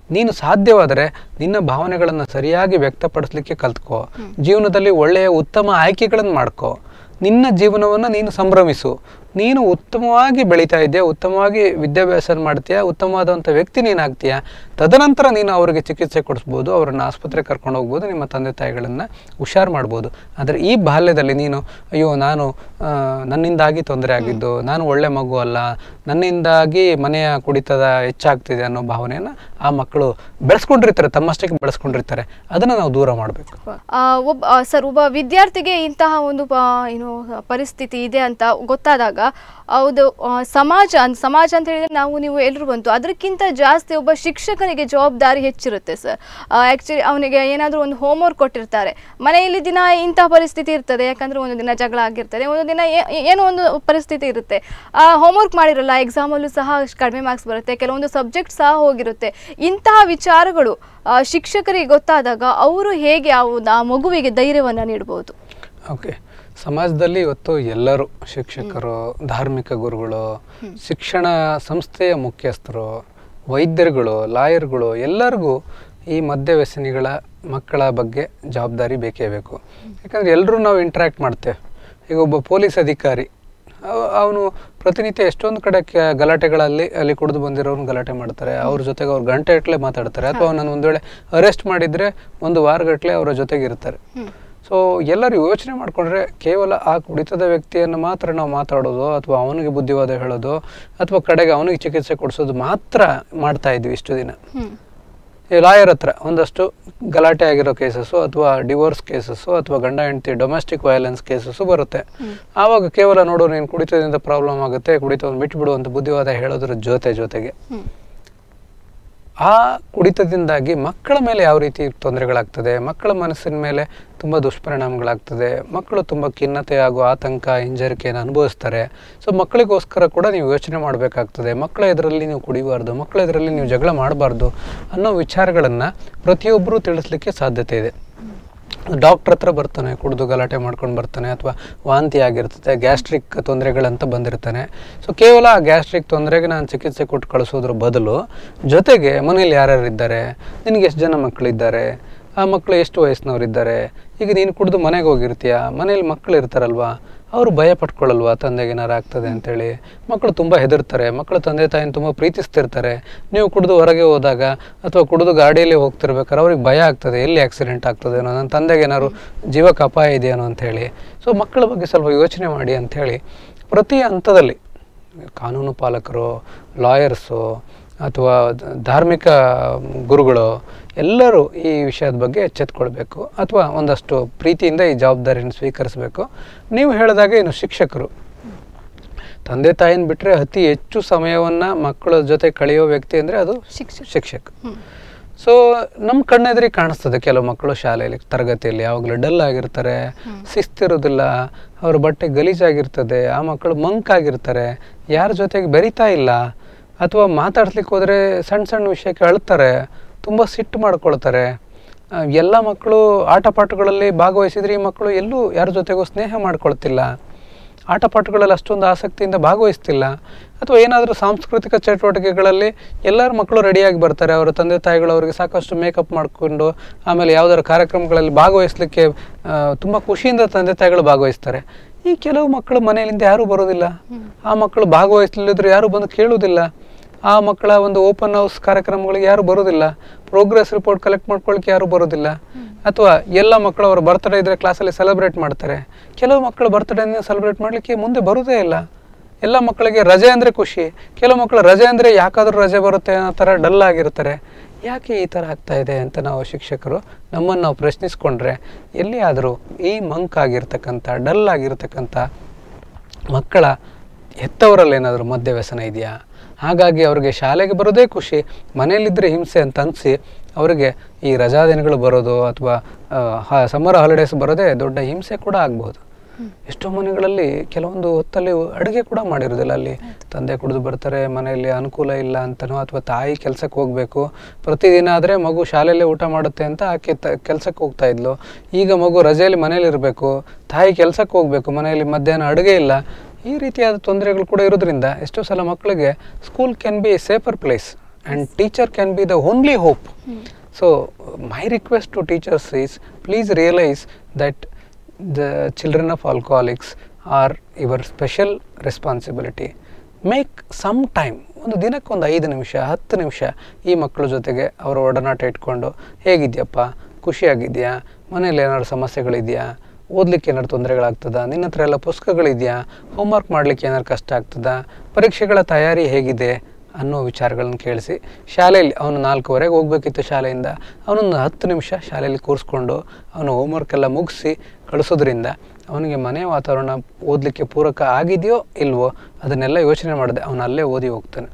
ನೀನು ಸಾಧ್ಯವಾದರೆ ನಿನ್ನ ಭಾವನೆಗಳನ್ನು ಸರಿಯಾಗಿ ವ್ಯಕ್ತಪಡಿಸ್ಲಿಕ್ಕೆ ಕಲ್ತ್ಕೋ ಜೀವನದಲ್ಲಿ ಒಳ್ಳೆಯ ಉತ್ತಮ ಆಯ್ಕೆಗಳನ್ನು ಮಾಡ್ಕೋ ನಿನ್ನ ಜೀವನವನ್ನು ನೀನು ಸಂಭ್ರಮಿಸು ನೀನು ಉತ್ತಮವಾಗಿ ಬೆಳೀತಾ ಇದೆಯಾ ಉತ್ತಮವಾಗಿ ವಿದ್ಯಾಭ್ಯಾಸ ಮಾಡ್ತೀಯಾ ಉತ್ತಮವಾದಂಥ ವ್ಯಕ್ತಿ ನೀನಾಗ್ತೀಯ ತದನಂತರ ನೀನು ಅವರಿಗೆ ಚಿಕಿತ್ಸೆ ಕೊಡಿಸ್ಬೋದು ಅವರನ್ನು ಆಸ್ಪತ್ರೆಗೆ ಕರ್ಕೊಂಡು ಹೋಗ್ಬೋದು ನಿಮ್ಮ ತಂದೆ ತಾಯಿಗಳನ್ನು ಹುಷಾರು ಮಾಡ್ಬೋದು ಆದರೆ ಈ ಬಾಲ್ಯದಲ್ಲಿ ನೀನು ಅಯ್ಯೋ ನಾನು ಆ, ನನ್ನಿಂದಾಗಿ ತೊಂದರೆ ಆಗಿದ್ದು ನಾನು ಒಳ್ಳೆ ಮಗು ಅಲ್ಲ ನನ್ನಿಂದಾಗಿ ಮನೆಯ ಕುಡಿತದ ಹೆಚ್ಚಾಗ್ತಿದೆ ಅನ್ನೋ ಭಾವನೆಯನ್ನು ಆ ಮಕ್ಕಳು ಬೆಳೆಸ್ಕೊಂಡಿರ್ತಾರೆ ತಮ್ಮಷ್ಟಕ್ಕೆ ಬೆಳೆಸ್ಕೊಂಡಿರ್ತಾರೆ ಅದನ್ನು ನಾವು ದೂರ ಮಾಡಬೇಕು ಆ, ಒಬ್ಬ ಆ, ಸರ್ ಒಬ್ಬ ವಿದ್ಯಾರ್ಥಿಗೆ ಇಂತಹ ಒಂದು ಪ- ಏನು ಪರಿಸ್ಥಿತಿ ಇದೆ ಅಂತ ಗೊತ್ತಾದಾಗ ಹೌದು ಆ, ಸಮಾಜ ಅನ್- ಸಮಾಜ ಅಂತ ಹೇಳಿದ್ರೆ ನಾವು ನೀವು ಎಲ್ಲರೂ ಬಂತು ಅದಕ್ಕಿಂತ ಜಾಸ್ತಿ ಒಬ್ಬ ಶಿಕ್ಷಕನಿಗೆ ಜವಾಬ್ದಾರಿ ಹೆಚ್ಚಿರುತ್ತೆ ಸರ್ ಆ್ಯಕ್ಚುಲಿ ಅವನಿಗೆ ಏನಾದರೂ ಒಂದು ಹೋಮ್ವರ್ಕ್ ಕೊಟ್ಟಿರ್ತಾರೆ ಮನೆಯಲ್ಲಿ ದಿನ ಇಂತಹ ಪರಿಸ್ಥಿತಿ ಇರ್ತದೆ ಯಾಕಂದ್ರೆ ಒಂದು ದಿನ ಜಗಳ ಆಗಿರ್ತದೆ ಒಂದು ದಿನ ಏ- ಏನೋ ಒಂದು ಪರಿಸ್ಥಿತಿ ಇರುತ್ತೆ ಆ ಹೋಮ್ವರ್ಕ್ ಮಾಡಿರಲ್ಲ ಎಕ್ಸಾಮಲ್ಲೂ ಸಹ ಕಡಿಮೆ ಮಾರ್ಕ್ಸ್ ಬರುತ್ತೆ ಕೆಲವೊಂದು ಸಬ್ಜೆಕ್ಟ್ ಸಹ ಹೋಗಿರುತ್ತೆ ಇಂತಹ ವಿಚಾರಗಳು ಆ, ಶಿಕ್ಷಕರಿಗೆ ಗೊತ್ತಾದಾಗ ಅವರು ಹೇಗೆ ಆ ಒಂದು- ಆ ಮಗುವಿಗೆ ಧೈರ್ಯವನ್ನು ನೀಡಬಹುದು ಓಕೆ ಸಮಾಜದಲ್ಲಿ ಇವತ್ತು ಎಲ್ಲರೂ ಶಿಕ್ಷಕರು ಧಾರ್ಮಿಕ ಗುರುಗಳು ಶಿಕ್ಷಣ ಸಂಸ್ಥೆಯ ಮುಖ್ಯಸ್ಥರು ವೈದ್ಯರುಗಳು ಲಾಯರ್ಗಳು ಎಲ್ಲರಿಗೂ ಈ ಮದ್ಯ ವ್ಯಸನಿಗಳ ಮಕ್ಕಳ ಬಗ್ಗೆ ಜವಾಬ್ದಾರಿ ಬೇಕೇ ಬೇಕು ಯಾಕಂದರೆ ಎಲ್ಲರೂ ನಾವು ಇಂಟ್ರ್ಯಾಕ್ಟ್ ಮಾಡ್ತೇವೆ ಈಗ ಒಬ್ಬ ಪೊಲೀಸ್ ಅಧಿಕಾರಿ ಅವನು ಪ್ರತಿನಿತ್ಯ ಎಷ್ಟೊಂದು ಕಡೆ ಕೆ- ಗಲಾಟೆಗಳಲ್ಲಿ ಅಲ್ಲಿ ಕುಡಿದು ಬಂದಿರೋರ್ನ ಗಲಾಟೆ ಮಾಡ್ತಾರೆ ಅವ್ರ ಜೊತೆಗೆ ಅವ್ರು ಗಂಟೆ ಗಟ್ಟಲೆ ಮಾತಾಡ್ತಾರೆ ಅಥವಾ ಅವನನ್ನು ಒಂದು ವೇಳೆ ಅರೆಸ್ಟ್ ಮಾಡಿದರೆ ಒಂದು ವಾರಗಟ್ಟಲೆ ಅವರ ಜೊತೆಗೆ ಇರ್ತಾರೆ ಸೊ ಎಲ್ಲರೂ ಯೋಚನೆ ಮಾಡಿಕೊಂಡ್ರೆ ಕೇವಲ ಆ ಕುಡಿತದ ವ್ಯಕ್ತಿಯನ್ನು ಮಾತ್ರ ನಾವು ಮಾತಾಡೋದು ಅಥವಾ ಅವನಿಗೆ ಬುದ್ಧಿವಾದ ಹೇಳೋದು ಅಥವಾ ಕಡೆಗೆ ಅವನಿಗೆ ಚಿಕಿತ್ಸೆ ಕೊಡಿಸೋದು ಮಾತ್ರ ಮಾಡ್ತಾ ಇದ್ವಿ ಇಷ್ಟು ದಿನ ಈ ಲಾಯರ್ ಹತ್ರ ಒಂದಷ್ಟು ಗಲಾಟೆ ಆಗಿರೋ ಕೇಸಸ್ಸು ಅಥವಾ ಡಿವೋರ್ಸ್ ಕೇಸಸ್ಸು ಅಥವಾ ಗಂಡ ಹೆಂಡತಿ ಡೊಮೆಸ್ಟಿಕ್ ವೈಲೆನ್ಸ್ ಕೇಸಸ್ಸು ಬರುತ್ತೆ ಆವಾಗ ಕೇವಲ ನೋಡು ನೀನು ಕುಡಿತದಿಂದ ಪ್ರಾಬ್ಲಮ್ ಆಗುತ್ತೆ ಕುಡಿತವನ್ನು ಬಿಟ್ಬಿಡು ಅಂತ ಬುದ್ಧಿವಾದ ಹೇಳೋದ್ರ ಜೊತೆ ಜೊತೆಗೆ ಆ ಕುಡಿತದಿಂದಾಗಿ ಮಕ್ಕಳ ಮೇಲೆ ಯಾವ ರೀತಿ ತೊಂದರೆಗಳಾಗ್ತದೆ ಮಕ್ಕಳ ಮನಸ್ಸಿನ ಮೇಲೆ ತುಂಬ ದುಷ್ಪರಿಣಾಮಗಳಾಗ್ತದೆ ಮಕ್ಕಳು ತುಂಬ ಖಿನ್ನತೆ ಹಾಗೂ ಆತಂಕ ಹಿಂಜರಿಕೆಯನ್ನು ಅನುಭವಿಸ್ತಾರೆ ಸೊ ಮಕ್ಕಳಿಗೋಸ್ಕರ ಕೂಡ ನೀವು ಯೋಚನೆ ಮಾಡಬೇಕಾಗ್ತದೆ ಮಕ್ಕಳ ಎದುರಲ್ಲಿ ನೀವು ಕುಡಿಬಾರ್ದು ಮಕ್ಕಳ ಎದುರಲ್ಲಿ ನೀವು ಜಗಳ ಮಾಡಬಾರ್ದು ಅನ್ನೋ ವಿಚಾರಗಳನ್ನು ಪ್ರತಿಯೊಬ್ಬರೂ ತಿಳಿಸ್ಲಿಕ್ಕೆ ಸಾಧ್ಯತೆ ಇದೆ ಡಾಕ್ಟ್ರ್ ಹತ್ರ ಬರ್ತಾನೆ ಕುಡಿದು ಗಲಾಟೆ ಮಾಡ್ಕೊಂಡು ಬರ್ತಾನೆ ಅಥವಾ ವಾಂತಿ ಆಗಿರ್ತದೆ ಗ್ಯಾಸ್ಟ್ರಿಕ್ ತೊಂದರೆಗಳಂತ ಬಂದಿರ್ತಾನೆ ಸೊ ಕೇವಲ ಆ ಗ್ಯಾಸ್ಟ್ರಿಕ್ ತೊಂದರೆಗೆ ನಾನು ಚಿಕಿತ್ಸೆ ಕೊಟ್ಟು ಕಳಿಸೋದ್ರ ಬದಲು ಜೊತೆಗೆ ಮನೇಲಿ ಯಾರ್ಯಾರು ಇದ್ದಾರೆ ನಿನಗೆ ಎಷ್ಟು ಜನ ಮಕ್ಕಳಿದ್ದಾರೆ ಆ ಮಕ್ಕಳು ಎಷ್ಟು ವಯಸ್ಸಿನವರಿದ್ದಾರೆ ಈಗ ನೀನು ಕುಡಿದು ಮನೆಗೆ ಹೋಗಿರ್ತೀಯ ಮನೇಲಿ ಮಕ್ಕಳು ಇರ್ತಾರಲ್ವಾ ಅವರು ಭಯ ಪಟ್ಕೊಳ್ಳಲ್ವಾ ತಂದೆಗೆ ಏನಾರು ಆಗ್ತದೆ ಅಂತೇಳಿ ಮಕ್ಕಳು ತುಂಬ ಹೆದರ್ತಾರೆ ಮಕ್ಕಳು ತಂದೆ ತಾಯಿನ ತುಂಬ ಪ್ರೀತಿಸ್ತಿರ್ತಾರೆ ನೀವು ಕುಡಿದು ಹೊರಗೆ ಹೋದಾಗ ಅಥವಾ ಕುಡಿದು ಗಾಡಿಯಲ್ಲಿ ಹೋಗ್ತಿರ್ಬೇಕಾದ್ರೆ ಅವ್ರಿಗೆ ಭಯ ಆಗ್ತದೆ ಎಲ್ಲಿ ಆಕ್ಸಿಡೆಂಟ್ ಆಗ್ತದೇನೋ ನನ್ನ ತಂದೆಗೆ ಏನಾದ್ರು ಜೀವಕ್ಕೆ ಅಪಾಯ ಇದೆಯೇನೋ ಅಂಥೇಳಿ ಸೊ ಮಕ್ಕಳ ಬಗ್ಗೆ ಸ್ವಲ್ಪ ಯೋಚನೆ ಮಾಡಿ ಅಂಥೇಳಿ ಪ್ರತಿ ಹಂತದಲ್ಲಿ ಕಾನೂನು ಪಾಲಕರು ಲಾಯರ್ಸು ಅಥವಾ ಧ- ಧಾರ್ಮಿಕ ಗುರುಗಳು ಎಲ್ಲರೂ ಈ ವಿಷಯದ ಬಗ್ಗೆ ಎಚ್ಚೆತ್ಕೊಳ್ಬೇಕು ಅಥವಾ ಒಂದಷ್ಟು ಪ್ರೀತಿಯಿಂದ ಈ ಜವಾಬ್ದಾರಿಯನ್ನು ಸ್ವೀಕರಿಸಬೇಕು ನೀವು ಹೇಳಿದಾಗ ಇನ್ನು ಶಿಕ್ಷಕರು ತಂದೆ ತಾಯಿನ ಬಿಟ್ಟರೆ ಅತಿ ಹೆಚ್ಚು ಸಮಯವನ್ನು ಮಕ್ಕಳ ಜೊತೆ ಕಳೆಯೋ ವ್ಯಕ್ತಿ ಅಂದರೆ ಅದು ಶಿಕ್ಷಕ ಶಿಕ್ಷಕ ಸೊ ನಮ್ಮ ಕಣ್ಣೆದುರಿಗೆ ಕಾಣಿಸ್ತದೆ ಕೆಲವು ಮಕ್ಕಳು ಶಾಲೆಯಲ್ಲಿ ತರಗತಿಯಲ್ಲಿ ಯಾವಾಗಲೂ ಡಲ್ ಆಗಿರ್ತಾರೆ ಶಿಸ್ತಿರೋದಿಲ್ಲ ಅವ್ರ ಬಟ್ಟೆ ಗಲೀಜಾಗಿರ್ತದೆ ಆ ಮಕ್ಕಳು ಮಂಕ್ ಆಗಿರ್ತಾರೆ ಯಾರ ಜೊತೆಗೆ ಬೆರಿತಾ ಇಲ್ಲ ಅಥವಾ ಮಾತಾಡ್ಸ್ಲಿಕ್ಕೆ ಹೋದರೆ ಸಣ್ಣ ಸಣ್ಣ ವಿಷಯಕ್ಕೆ ಅಳ್ತಾರೆ ತುಂಬ ಸಿಟ್ಟು ಮಾಡ್ಕೊಳ್ತಾರೆ ಆ, ಎಲ್ಲ ಮಕ್ಕಳು ಆಟ ಪಾಠಗಳಲ್ಲಿ ಭಾಗವಹಿಸಿದ್ರೆ ಈ ಮಕ್ಕಳು ಎಲ್ಲೂ ಯಾರ ಜೊತೆಗೂ ಸ್ನೇಹ ಮಾಡ್ಕೊಳ್ತಿಲ್ಲ ಆಟ ಪಾಠಗಳಲ್ಲಿ ಅಷ್ಟೊಂದು ಆಸಕ್ತಿಯಿಂದ ಭಾಗವಹಿಸ್ತಿಲ್ಲ ಅಥವಾ ಏನಾದರೂ ಸಾಂಸ್ಕೃತಿಕ ಚಟುವಟಿಕೆಗಳಲ್ಲಿ ಎಲ್ಲರ ಮಕ್ಕಳು ರೆಡಿಯಾಗಿ ಬರ್ತಾರೆ ಅವರ ತಂದೆ ತಾಯಿಗಳು ಅವರಿಗೆ ಸಾಕಷ್ಟು ಮೇಕಪ್ ಮಾಡಿಕೊಂಡು ಆಮೇಲೆ ಯಾವುದಾದ್ರು ಕಾರ್ಯಕ್ರಮಗಳಲ್ಲಿ ಭಾಗವಹಿಸ್ಲಿಕ್ಕೆ ತುಂಬ ಖುಷಿಯಿಂದ ತಂದೆ ತಾಯಿಗಳು ಭಾಗವಹಿಸ್ತಾರೆ ಈ ಕೆಲವು ಮಕ್ಕಳು ಮನೆಯಲ್ಲಿಂದ ಯಾರೂ ಬರೋದಿಲ್ಲ ಆ ಮಕ್ಕಳು ಭಾಗವಹಿಸಲಿದ್ರು ಯಾರೂ ಬಂದು ಕೇಳುವುದಿಲ್ಲ ಆ ಮಕ್ಕಳ ಒಂದು ಓಪನ್ ಹೌಸ್ ಕಾರ್ಯಕ್ರಮಗಳಿಗೆ ಯಾರು ಬರೋದಿಲ್ಲ ಪ್ರೋಗ್ರೆಸ್ ರಿಪೋರ್ಟ್ ಕಲೆಕ್ಟ್ ಮಾಡ್ಕೊಳ್ಳಿಕ್ಕೆ ಯಾರು ಬರೋದಿಲ್ಲ ಅಥವಾ ಎಲ್ಲ ಮಕ್ಕಳು ಅವರ ಬರ್ತ್ಡೇ ಇದ್ರೆ ಕ್ಲಾಸಲ್ಲಿ ಸೆಲೆಬ್ರೇಟ್ ಮಾಡ್ತಾರೆ ಕೆಲವು ಮಕ್ಕಳು ಬರ್ತ್ಡೇನ ಸೆಲೆಬ್ರೇಟ್ ಮಾಡಲಿಕ್ಕೆ ಮುಂದೆ ಬರೋದೇ ಇಲ್ಲ ಎಲ್ಲ ಮಕ್ಕಳಿಗೆ ರಜೆ ಅಂದರೆ ಖುಷಿ ಕೆಲವು ಮಕ್ಕಳು ರಜೆ ಅಂದರೆ ಯಾಕಾದರೂ ರಜೆ ಬರುತ್ತೆ ಅನ್ನೋ ಥರ ಡಲ್ ಆಗಿರ್ತಾರೆ ಯಾಕೆ ಈ ಥರ ಆಗ್ತಾ ಇದೆ ಅಂತ ನಾವು ಶಿಕ್ಷಕರು ನಮ್ಮನ್ನು ನಾವು ಪ್ರಶ್ನಿಸ್ಕೊಂಡ್ರೆ ಎಲ್ಲಿಯಾದರೂ ಈ ಮಂಕ್ ಆಗಿರ್ತಕ್ಕಂಥ ಡಲ್ ಆಗಿರ್ತಕ್ಕಂಥ ಮಕ್ಕಳ ಹೆತ್ತವರಲ್ಲಿ ಏನಾದರೂ ಮದ್ಯ ವ್ಯಸನ ಇದೆಯಾ ಹಾಗಾಗಿ ಅವ್ರಿಗೆ ಶಾಲೆಗೆ ಬರೋದೇ ಖುಷಿ ಮನೆಯಲ್ಲಿದ್ದರೆ ಹಿಂಸೆ ಅಂತ ಅನಿಸಿ ಅವರಿಗೆ ಈ ರಜಾ ದಿನಗಳು ಬರೋದು ಅಥವಾ ಸಮ್ಮರ್ ಹಾಲಿಡೇಸ್ ಬರೋದೇ ದೊಡ್ಡ ಹಿಂಸೆ ಕೂಡ ಆಗ್ಬೋದು ಎಷ್ಟೋ ಮನೆಗಳಲ್ಲಿ ಕೆಲವೊಂದು ಹೊತ್ತಲ್ಲಿ ಅಡುಗೆ ಕೂಡ ಮಾಡಿರೋದಿಲ್ಲ ಅಲ್ಲಿ ತಂದೆ ಕುಡಿದು ಬರ್ತಾರೆ ಮನೆಯಲ್ಲಿ ಅನುಕೂಲ ಇಲ್ಲ ಅಂತನೋ ಅಥವಾ ತಾಯಿ ಕೆಲಸಕ್ಕೆ ಹೋಗಬೇಕು ಪ್ರತಿದಿನ ಆದರೆ ಮಗು ಶಾಲೆಯಲ್ಲೇ ಊಟ ಮಾಡುತ್ತೆ ಅಂತ ಆಕೆ ತ ಕೆಲಸಕ್ಕೆ ಹೋಗ್ತಾ ಇದ್ಲು ಈಗ ಮಗು ರಜೆಯಲ್ಲಿ ಮನೇಲಿ ಇರಬೇಕು ತಾಯಿ ಕೆಲಸಕ್ಕೆ ಹೋಗಬೇಕು ಮನೆಯಲ್ಲಿ ಮಧ್ಯಾಹ್ನ ಅಡುಗೆ ಇಲ್ಲ ಈ ರೀತಿಯಾದ ತೊಂದರೆಗಳು ಕೂಡ ಇರೋದ್ರಿಂದ ಎಷ್ಟೋ ಸಲ ಮಕ್ಕಳಿಗೆ school can be safer place and teacher can be the only hope so my request to teachers is please realize that the children of alcoholics are your special responsibility make some time ಒಂದು ದಿನಕ್ಕೆ ಒಂದು ಐದು ನಿಮಿಷ ಹತ್ತು ನಿಮಿಷ ಈ ಮಕ್ಕಳ ಜೊತೆಗೆ ಅವರ ಒಡನಾಟ ಇಟ್ಕೊಂಡು ಹೇಗಿದ್ಯಪ್ಪ ಖುಷಿಯಾಗಿದೆಯಾ ಮನೇಲಿ ಏನಾದ್ರು ಸಮಸ್ಯೆಗಳಿದೆಯಾ ಓದಲಿಕ್ಕೆ ಏನಾದ್ರು ತೊಂದರೆಗಳಾಗ್ತದಾ ನಿನ್ನ ಹತ್ರ ಎಲ್ಲ ಪುಸ್ತಕಗಳಿದೆಯಾ ಹೋಮ್ವರ್ಕ್ ಮಾಡಲಿಕ್ಕೆ ಏನಾದ್ರು ಕಷ್ಟ ಆಗ್ತದಾ ಪರೀಕ್ಷೆಗಳ ತಯಾರಿ ಹೇಗಿದೆ ಅನ್ನೋ ವಿಚಾರಗಳನ್ನು ಕೇಳಿಸಿ ಶಾಲೆಯಲ್ಲಿ ಅವನು ನಾಲ್ಕುವರೆಗೆ ಹೋಗ್ಬೇಕಿತ್ತು ಶಾಲೆಯಿಂದ ಅವನೊಂದು ಹತ್ತು ನಿಮಿಷ ಶಾಲೆಯಲ್ಲಿ ಕೂರಿಸ್ಕೊಂಡು ಅವನು ಹೋಮ್ವರ್ಕ್ ಎಲ್ಲ ಮುಗಿಸಿ ಕಳಿಸೋದ್ರಿಂದ ಅವನಿಗೆ ಮನೆ ವಾತಾವರಣ ಓದಲಿಕ್ಕೆ ಪೂರಕ ಆಗಿದೆಯೋ ಇಲ್ವೋ ಅದನ್ನೆಲ್ಲ ಯೋಚನೆ ಮಾಡಿದೆ ಅವನು ಅಲ್ಲೇ ಓದಿ ಹೋಗ್ತಾನೆ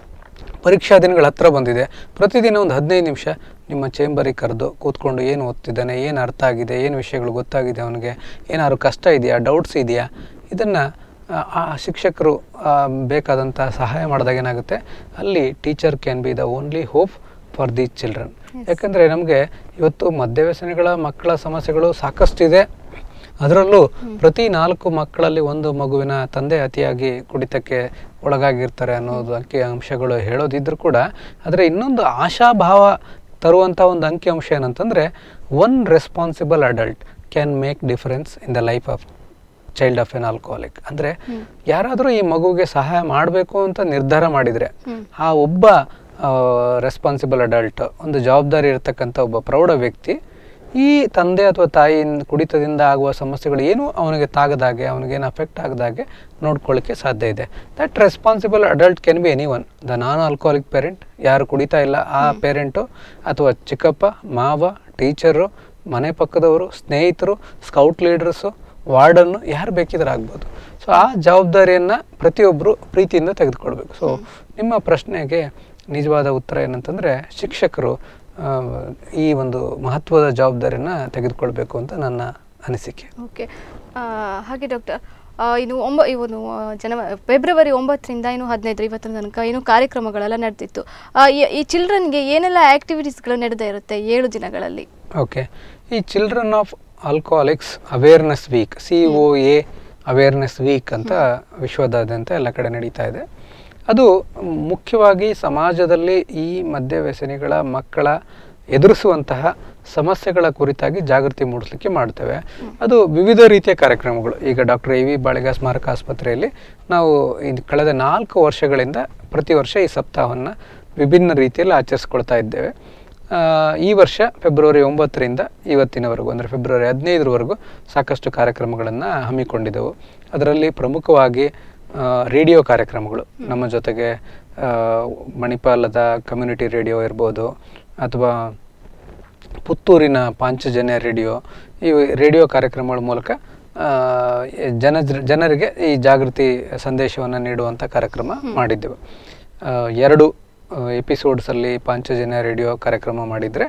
ಪರೀಕ್ಷಾ ದಿನಗಳ ಹತ್ರ ಬಂದಿದೆ ಪ್ರತಿದಿನ ಒಂದು ಹದಿನೈದು ನಿಮಿಷ ನಿಮ್ಮ ಚೇಂಬರಿಗೆ ಕರೆದು ಕೂತ್ಕೊಂಡು ಏನು ಓದ್ತಿದ್ದಾನೆ ಏನು ಅರ್ಥ ಆಗಿದೆ ಏನು ವಿಷಯಗಳು ಗೊತ್ತಾಗಿದೆ ಅವನಿಗೆ ಏನಾದ್ರು ಕಷ್ಟ ಇದೆಯಾ ಡೌಟ್ಸ್ ಇದೆಯಾ ಇದನ್ನು ಆ ಶಿಕ್ಷಕರು ಆ, ಬೇಕಾದಂಥ ಸಹಾಯ ಮಾಡಿದಾಗ ಏನಾಗುತ್ತೆ ಅಲ್ಲಿ teacher can be the only hope for the children ಯಾಕಂದರೆ ನಮಗೆ ಇವತ್ತು ಮದ್ಯವ್ಯಸನಿಗಳ ಮಕ್ಕಳ ಸಮಸ್ಯೆಗಳು ಸಾಕಷ್ಟಿದೆ ಅದರಲ್ಲೂ ಪ್ರತಿ ನಾಲ್ಕು ಮಕ್ಕಳಲ್ಲಿ ಒಂದು ಮಗುವಿನ ತಂದೆ ಅತಿಯಾಗಿ ಕುಡಿತಕ್ಕೆ ಒಳಗಾಗಿರ್ತಾರೆ ಅನ್ನೋದು ಅಂಕಿ ಅಂಶಗಳು ಹೇಳೋದಿದ್ರು ಕೂಡ ಆದರೆ ಇನ್ನೊಂದು ಆಶಾಭಾವ ತರುವಂಥ ಒಂದು ಅಂಕಿ ಅಂಶ ಏನಂತಂದರೆ one responsible adult can make difference in the life of child of an alcoholic ಅಂದರೆ ಯಾರಾದರೂ ಈ ಮಗುವಿಗೆ ಸಹಾಯ ಮಾಡಬೇಕು ಅಂತ ನಿರ್ಧಾರ ಮಾಡಿದರೆ ಆ ಒಬ್ಬ ರೆಸ್ಪಾನ್ಸಿಬಲ್ ಅಡಲ್ಟ್ ಒಂದು ಜವಾಬ್ದಾರಿ ಇರತಕ್ಕಂಥ ಒಬ್ಬ ಪ್ರೌಢ ವ್ಯಕ್ತಿ ಈ ತಂದೆ ಅಥವಾ ತಾಯಿ ಕುಡಿತದಿಂದ ಆಗುವ ಸಮಸ್ಯೆಗಳು ಏನು ಅವನಿಗೆ ತಾಗದಾಗೆ ಅವನಿಗೇನು ಅಫೆಕ್ಟ್ ಆಗದಾಗೆ ನೋಡ್ಕೊಳ್ಳಿಕ್ಕೆ ಸಾಧ್ಯ ಇದೆ that responsible adult can be any one the non alcoholic parent ಯಾರು ಕುಡಿತಾ ಇಲ್ಲ ಆ ಪೇರೆಂಟು ಅಥವಾ ಚಿಕ್ಕಪ್ಪ ಮಾವ ಟೀಚರು ಮನೆ ಪಕ್ಕದವರು ಸ್ನೇಹಿತರು ಸ್ಕೌಟ್ ಲೀಡರ್ಸು ವಾರ್ಡನ್ನು ಯಾರು ಬೇಕಿದ್ರೆ ಆಗ್ಬೋದು ಸೊ ಆ ಜವಾಬ್ದಾರಿಯನ್ನು ಪ್ರತಿಯೊಬ್ಬರು ಪ್ರೀತಿಯಿಂದ ತೆಗೆದುಕೊಳ್ಬೇಕು ಸೊ ನಿಮ್ಮ ಪ್ರಶ್ನೆಗೆ ನಿಜವಾದ ಉತ್ತರ ಏನಂತಂದರೆ ಶಿಕ್ಷಕರು ಆ, ಈ ಒಂದು ಮಹತ್ವದ ಜವಾಬ್ದಾರಿಯನ್ನು ತೆಗೆದುಕೊಳ್ಬೇಕು ಅಂತ ನನ್ನ ಅನಿಸಿಕೆ ಓಕೆ ಹಾಗೆ ಡಾಕ್ಟರ್ ಇನ್ನು ಒಂಬ ಇವನು ಆ, ಜನವ ಫೆಬ್ರವರಿ ಒಂಬತ್ತರಿಂದ ಇನ್ನು ಹದಿನೈದು ಇವತ್ತಿನ ತನಕ ಏನು ಕಾರ್ಯಕ್ರಮಗಳೆಲ್ಲ ನಡೆದಿತ್ತು ಆ, ಈ- ಈ ಚಿಲ್ಡ್ರನ್ಗೆ ಏನೆಲ್ಲ ಆ್ಯಕ್ಟಿವಿಟೀಸ್ಗಳು ನಡೆದೇ ಇರುತ್ತೆ ಏಳು ದಿನಗಳಲ್ಲಿ ಓಕೆ ಈ children of alcoholics awareness week C O A awareness week ಅಂತ ವಿಶ್ವದಾದ್ಯಂತ ಎಲ್ಲ ಕಡೆ ನಡೀತಾ ಇದೆ ಅದು ಮುಖ್ಯವಾಗಿ ಸಮಾಜದಲ್ಲಿ ಈ ಮದ್ಯವ್ಯಸನಿಗಳ ಮಕ್ಕಳ ಎದುರಿಸುವಂತಹ ಸಮಸ್ಯೆಗಳ ಕುರಿತಾಗಿ ಜಾಗೃತಿ ಮೂಡಿಸಲಿಕ್ಕೆ ಮಾಡ್ತೇವೆ ಅದು ವಿವಿಧ ರೀತಿಯ ಕಾರ್ಯಕ್ರಮಗಳು ಈಗ ಡಾಕ್ಟರ್ ಎ ವಿ ಬಾಳಿಗ ಸ್ಮಾರಕ ಆಸ್ಪತ್ರೆಯಲ್ಲಿ ನಾವು ಇದು ಕಳೆದ ನಾಲ್ಕು ವರ್ಷಗಳಿಂದ ಪ್ರತಿ ವರ್ಷ ಈ ಸಪ್ತಾಹವನ್ನು ವಿಭಿನ್ನ ರೀತಿಯಲ್ಲಿ ಆಚರಿಸ್ಕೊಳ್ತಾ ಇದ್ದೇವೆ ಆ, ಈ ವರ್ಷ ಫೆಬ್ರವರಿ ಒಂಬತ್ತರಿಂದ ಇವತ್ತಿನವರೆಗೂ ಅಂದರೆ ಫೆಬ್ರವರಿ ಹದಿನೈದರವರೆಗೂ ಸಾಕಷ್ಟು ಕಾರ್ಯಕ್ರಮಗಳನ್ನು ಹಮ್ಮಿಕೊಂಡಿದ್ದೆವು ಅದರಲ್ಲಿ ಪ್ರಮುಖವಾಗಿ ಆ, ರೇಡಿಯೋ ಕಾರ್ಯಕ್ರಮಗಳು ನಮ್ಮ ಜೊತೆಗೆ ಆ, ಮಣಿಪಾಲದ ಕಮ್ಯುನಿಟಿ ರೇಡಿಯೋ ಇರ್ಬೋದು ಅಥವಾ ಪುತ್ತೂರಿನ ಪಾಂಚಜನ್ಯ ರೇಡಿಯೋ ಈ ರೇಡಿಯೋ ಕಾರ್ಯಕ್ರಮಗಳ ಮೂಲಕ ಆ, ಜನ ಜನರಿಗೆ ಈ ಜಾಗೃತಿ ಸಂದೇಶವನ್ನು ನೀಡುವಂಥ ಕಾರ್ಯಕ್ರಮ ಮಾಡಿದ್ದೆವು ಆ, ಎರಡು ಎಪಿಸೋಡ್ಸಲ್ಲಿ ಪಾಂಚಜನ್ಯ ರೇಡಿಯೋ ಕಾರ್ಯಕ್ರಮ ಮಾಡಿದರೆ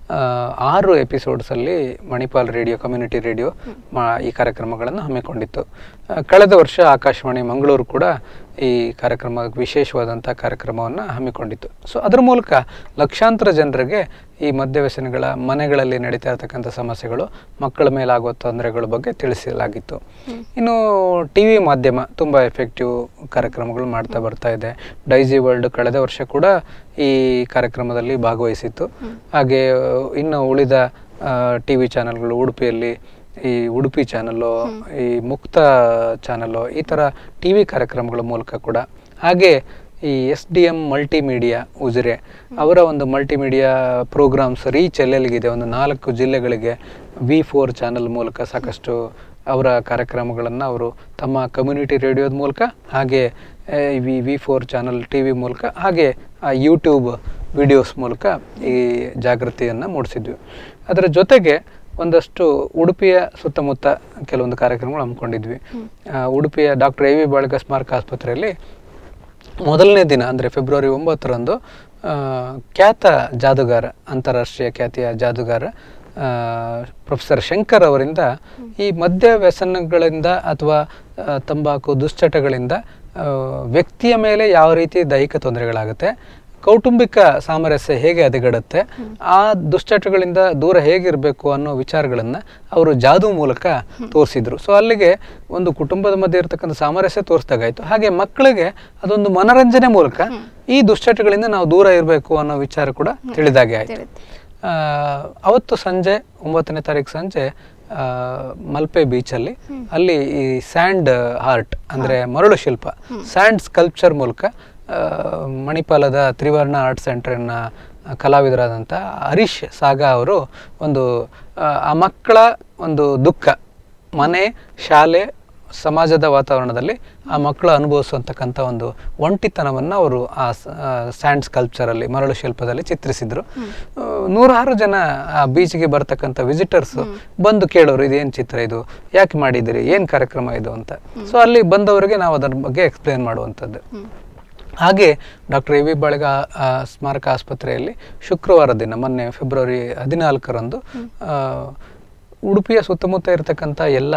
ಆರು ಎಪಿಸೋಡ್ಸಲ್ಲಿ ಮಣಿಪಾಲ್ ರೇಡಿಯೋ ಕಮ್ಯುನಿಟಿ ರೇಡಿಯೋ ಮಾ ಈ ಕಾರ್ಯಕ್ರಮಗಳನ್ನು ಹಮ್ಮಿಕೊಂಡಿತ್ತು ಆ, ಕಳೆದ ವರ್ಷ ಆಕಾಶವಾಣಿ ಮಂಗಳೂರು ಕೂಡ ಈ ಕಾರ್ಯಕ್ರಮ ವಿಶೇಷವಾದಂಥ ಕಾರ್ಯಕ್ರಮವನ್ನು ಹಮ್ಮಿಕೊಂಡಿತ್ತು ಸೊ ಅದರ ಮೂಲಕ ಲಕ್ಷಾಂತರ ಜನರಿಗೆ ಈ ಮದ್ಯವ್ಯಸನಗಳ ಮನೆಗಳಲ್ಲಿ ನಡೀತಾ ಇರತಕ್ಕಂಥ ಸಮಸ್ಯೆಗಳು ಮಕ್ಕಳ ಮೇಲಾಗುವ ತೊಂದರೆಗಳ ಬಗ್ಗೆ ತಿಳಿಸಲಾಗಿತ್ತು ಇನ್ನು ಟಿ ವಿ ಮಾಧ್ಯಮ ತುಂಬ ಎಫೆಕ್ಟಿವ್ ಕಾರ್ಯಕ್ರಮಗಳು ಮಾಡ್ತಾ ಬರ್ತಾ ಇದೆ ಡೈಜಿ ವರ್ಲ್ಡ್ ಕಳೆದ ವರ್ಷ ಕೂಡ ಈ ಕಾರ್ಯಕ್ರಮದಲ್ಲಿ ಭಾಗವಹಿಸಿತ್ತು ಹಾಗೆ ಇನ್ನು ಉಳಿದ ಟಿ ವಿ ಚಾನೆಲ್ಗಳು ಉಡುಪಿಯಲ್ಲಿ ಈ ಉಡುಪಿ ಚಾನಲ್ಲು ಈ ಮುಕ್ತ ಚಾನಲ್ಲು ಈ ಥರ ಟಿ ವಿ ಕಾರ್ಯಕ್ರಮಗಳ ಮೂಲಕ ಕೂಡ ಹಾಗೆ ಈ S D M multimedia Ujire ಅವರ ಒಂದು ಮಲ್ಟಿಮೀಡಿಯಾ ಪ್ರೋಗ್ರಾಮ್ಸ್ ರೀಚ್ ಎಲ್ಲೆಲ್ಲಿಗಿದೆ ಒಂದು ನಾಲ್ಕು ಜಿಲ್ಲೆಗಳಿಗೆ ವಿ ಫೋರ್ ಚಾನಲ್ ಮೂಲಕ ಸಾಕಷ್ಟು ಅವರ ಕಾರ್ಯಕ್ರಮಗಳನ್ನು ಅವರು ತಮ್ಮ ಕಮ್ಯುನಿಟಿ ರೇಡಿಯೋದ ಮೂಲಕ ಹಾಗೆ V V four channel T V ಮೂಲಕ ಹಾಗೆ ಯೂಟ್ಯೂಬ್ ವಿಡಿಯೋಸ್ ಮೂಲಕ ಈ ಜಾಗೃತಿಯನ್ನು ಮೂಡಿಸಿದ್ವಿ ಅದರ ಜೊತೆಗೆ ಒಂದಷ್ಟು ಉಡುಪಿಯ ಸುತ್ತಮುತ್ತ ಕೆಲವೊಂದು ಕಾರ್ಯಕ್ರಮಗಳು ಹಮ್ಮಿಕೊಂಡಿದ್ವಿ ಆ, ಉಡುಪಿಯ ಡಾಕ್ಟರ್ ಎ ವಿ ಬಾಳಿಗ ಸ್ಮಾರಕ ಆಸ್ಪತ್ರೆಯಲ್ಲಿ ಮೊದಲನೇ ದಿನ ಅಂದರೆ ಫೆಬ್ರವರಿ ಒಂಬತ್ತರಂದು ಆ, ಖ್ಯಾತ ಜಾದುಗಾರ ಅಂತಾರಾಷ್ಟ್ರೀಯ ಖ್ಯಾತಿಯ ಜಾದುಗಾರ ಆ, ಪ್ರೊಫೆಸರ್ ಶಂಕರ್ ಅವರಿಂದ ಈ ಮದ್ಯ ವ್ಯಸನಗಳಿಂದ ಅಥವಾ ಆ, ತಂಬಾಕು ದುಶ್ಚಟಗಳಿಂದ ಆ, ವ್ಯಕ್ತಿಯ ಮೇಲೆ ಯಾವ ರೀತಿ ದೈಹಿಕ ತೊಂದರೆಗಳಾಗುತ್ತೆ ಕೌಟುಂಬಿಕ ಸಾಮರಸ್ಯ ಹೇಗೆ ಹದಗೆಡುತ್ತೆ ಆ ದುಶ್ಚಟಗಳಿಂದ ದೂರ ಹೇಗಿರಬೇಕು ಅನ್ನೋ ವಿಚಾರಗಳನ್ನ ಅವರು ಜಾದು ಮೂಲಕ ತೋರಿಸಿದ್ರು ಸೊ ಅಲ್ಲಿಗೆ ಒಂದು ಕುಟುಂಬದ ಮಧ್ಯೆ ಇರತಕ್ಕಂಥ ಸಾಮರಸ್ಯ ತೋರಿಸ್ದಾಗಾಯ್ತು ಹಾಗೆ ಮಕ್ಕಳಿಗೆ ಅದೊಂದು ಮನರಂಜನೆ ಮೂಲಕ ಈ ದುಶ್ಚಟಗಳಿಂದ ನಾವು ದೂರ ಇರಬೇಕು ಅನ್ನೋ ವಿಚಾರ ಕೂಡ ತಿಳಿದಾಗೆ ಆಯ್ತು ತಿಳಿಯುತ್ತೆ. ಆ, ಅವತ್ತು ಸಂಜೆ ಒಂಬತ್ತನೇ ತಾರೀಕು ಸಂಜೆ ಆ, ಮಲ್ಪೆ ಬೀಚಲ್ಲಿ ಅಲ್ಲಿ ಈ ಸ್ಯಾಂಡ್ ಆರ್ಟ್ ಅಂದ್ರೆ ಮರಳು ಶಿಲ್ಪ ಸ್ಯಾಂಡ್ ಸ್ಕಲ್ಪ್ಚರ್ ಮೂಲಕ ಆ, ಮಣಿಪಾಲದ ತ್ರಿವರ್ಣ ಆರ್ಟ್ ಸೆಂಟರ್ನ ಕಲಾವಿದರಾದಂಥ ಹರೀಶ್ ಸಾಗಾ ಅವರು ಒಂದು ಆ, ಆ ಮಕ್ಕಳ ಒಂದು ದುಃಖ ಮನೆ ಶಾಲೆ ಸಮಾಜದ ವಾತಾವರಣದಲ್ಲಿ ಆ ಮಕ್ಕಳು ಅನುಭವಿಸುವಂತಕ್ಕಂಥ ಒಂದು ಒಂಟಿತನವನ್ನು ಅವರು ಆ ಸ್ಯಾಂಡ್ ಸ್ಕಲ್ಪ್ಚರಲ್ಲಿ ಮರಳು ಶಿಲ್ಪದಲ್ಲಿ ಚಿತ್ರಿಸಿದ್ರು ಆ, ನೂರಾರು ಜನ ಆ ಬೀಚ್ಗೆ ಬರ್ತಕ್ಕಂಥ ವಿಸಿಟರ್ಸ್ ಬಂದು ಕೇಳೋರು ಇದೇನು ಚಿತ್ರ ಇದು ಯಾಕೆ ಮಾಡಿದಿರಿ ಏನು ಕಾರ್ಯಕ್ರಮ ಇದು ಅಂತ ಸೊ ಅಲ್ಲಿ ಬಂದವರಿಗೆ ನಾವು ಅದರ ಬಗ್ಗೆ ಎಕ್ಸ್ಪ್ಲೇನ್ ಮಾಡುವಂಥದ್ದು ಹಾಗೆ ಡಾಕ್ಟರ್ ಎ ವಿ ಬಾಳಿಗ ಆ, ಸ್ಮಾರಕ ಆಸ್ಪತ್ರೆಯಲ್ಲಿ ಶುಕ್ರವಾರ ದಿನ ಮೊನ್ನೆ ಫೆಬ್ರವರಿ ಹದಿನಾಲ್ಕರಂದು ಆ, ಉಡುಪಿಯ ಸುತ್ತಮುತ್ತ ಇರತಕ್ಕಂಥ ಎಲ್ಲ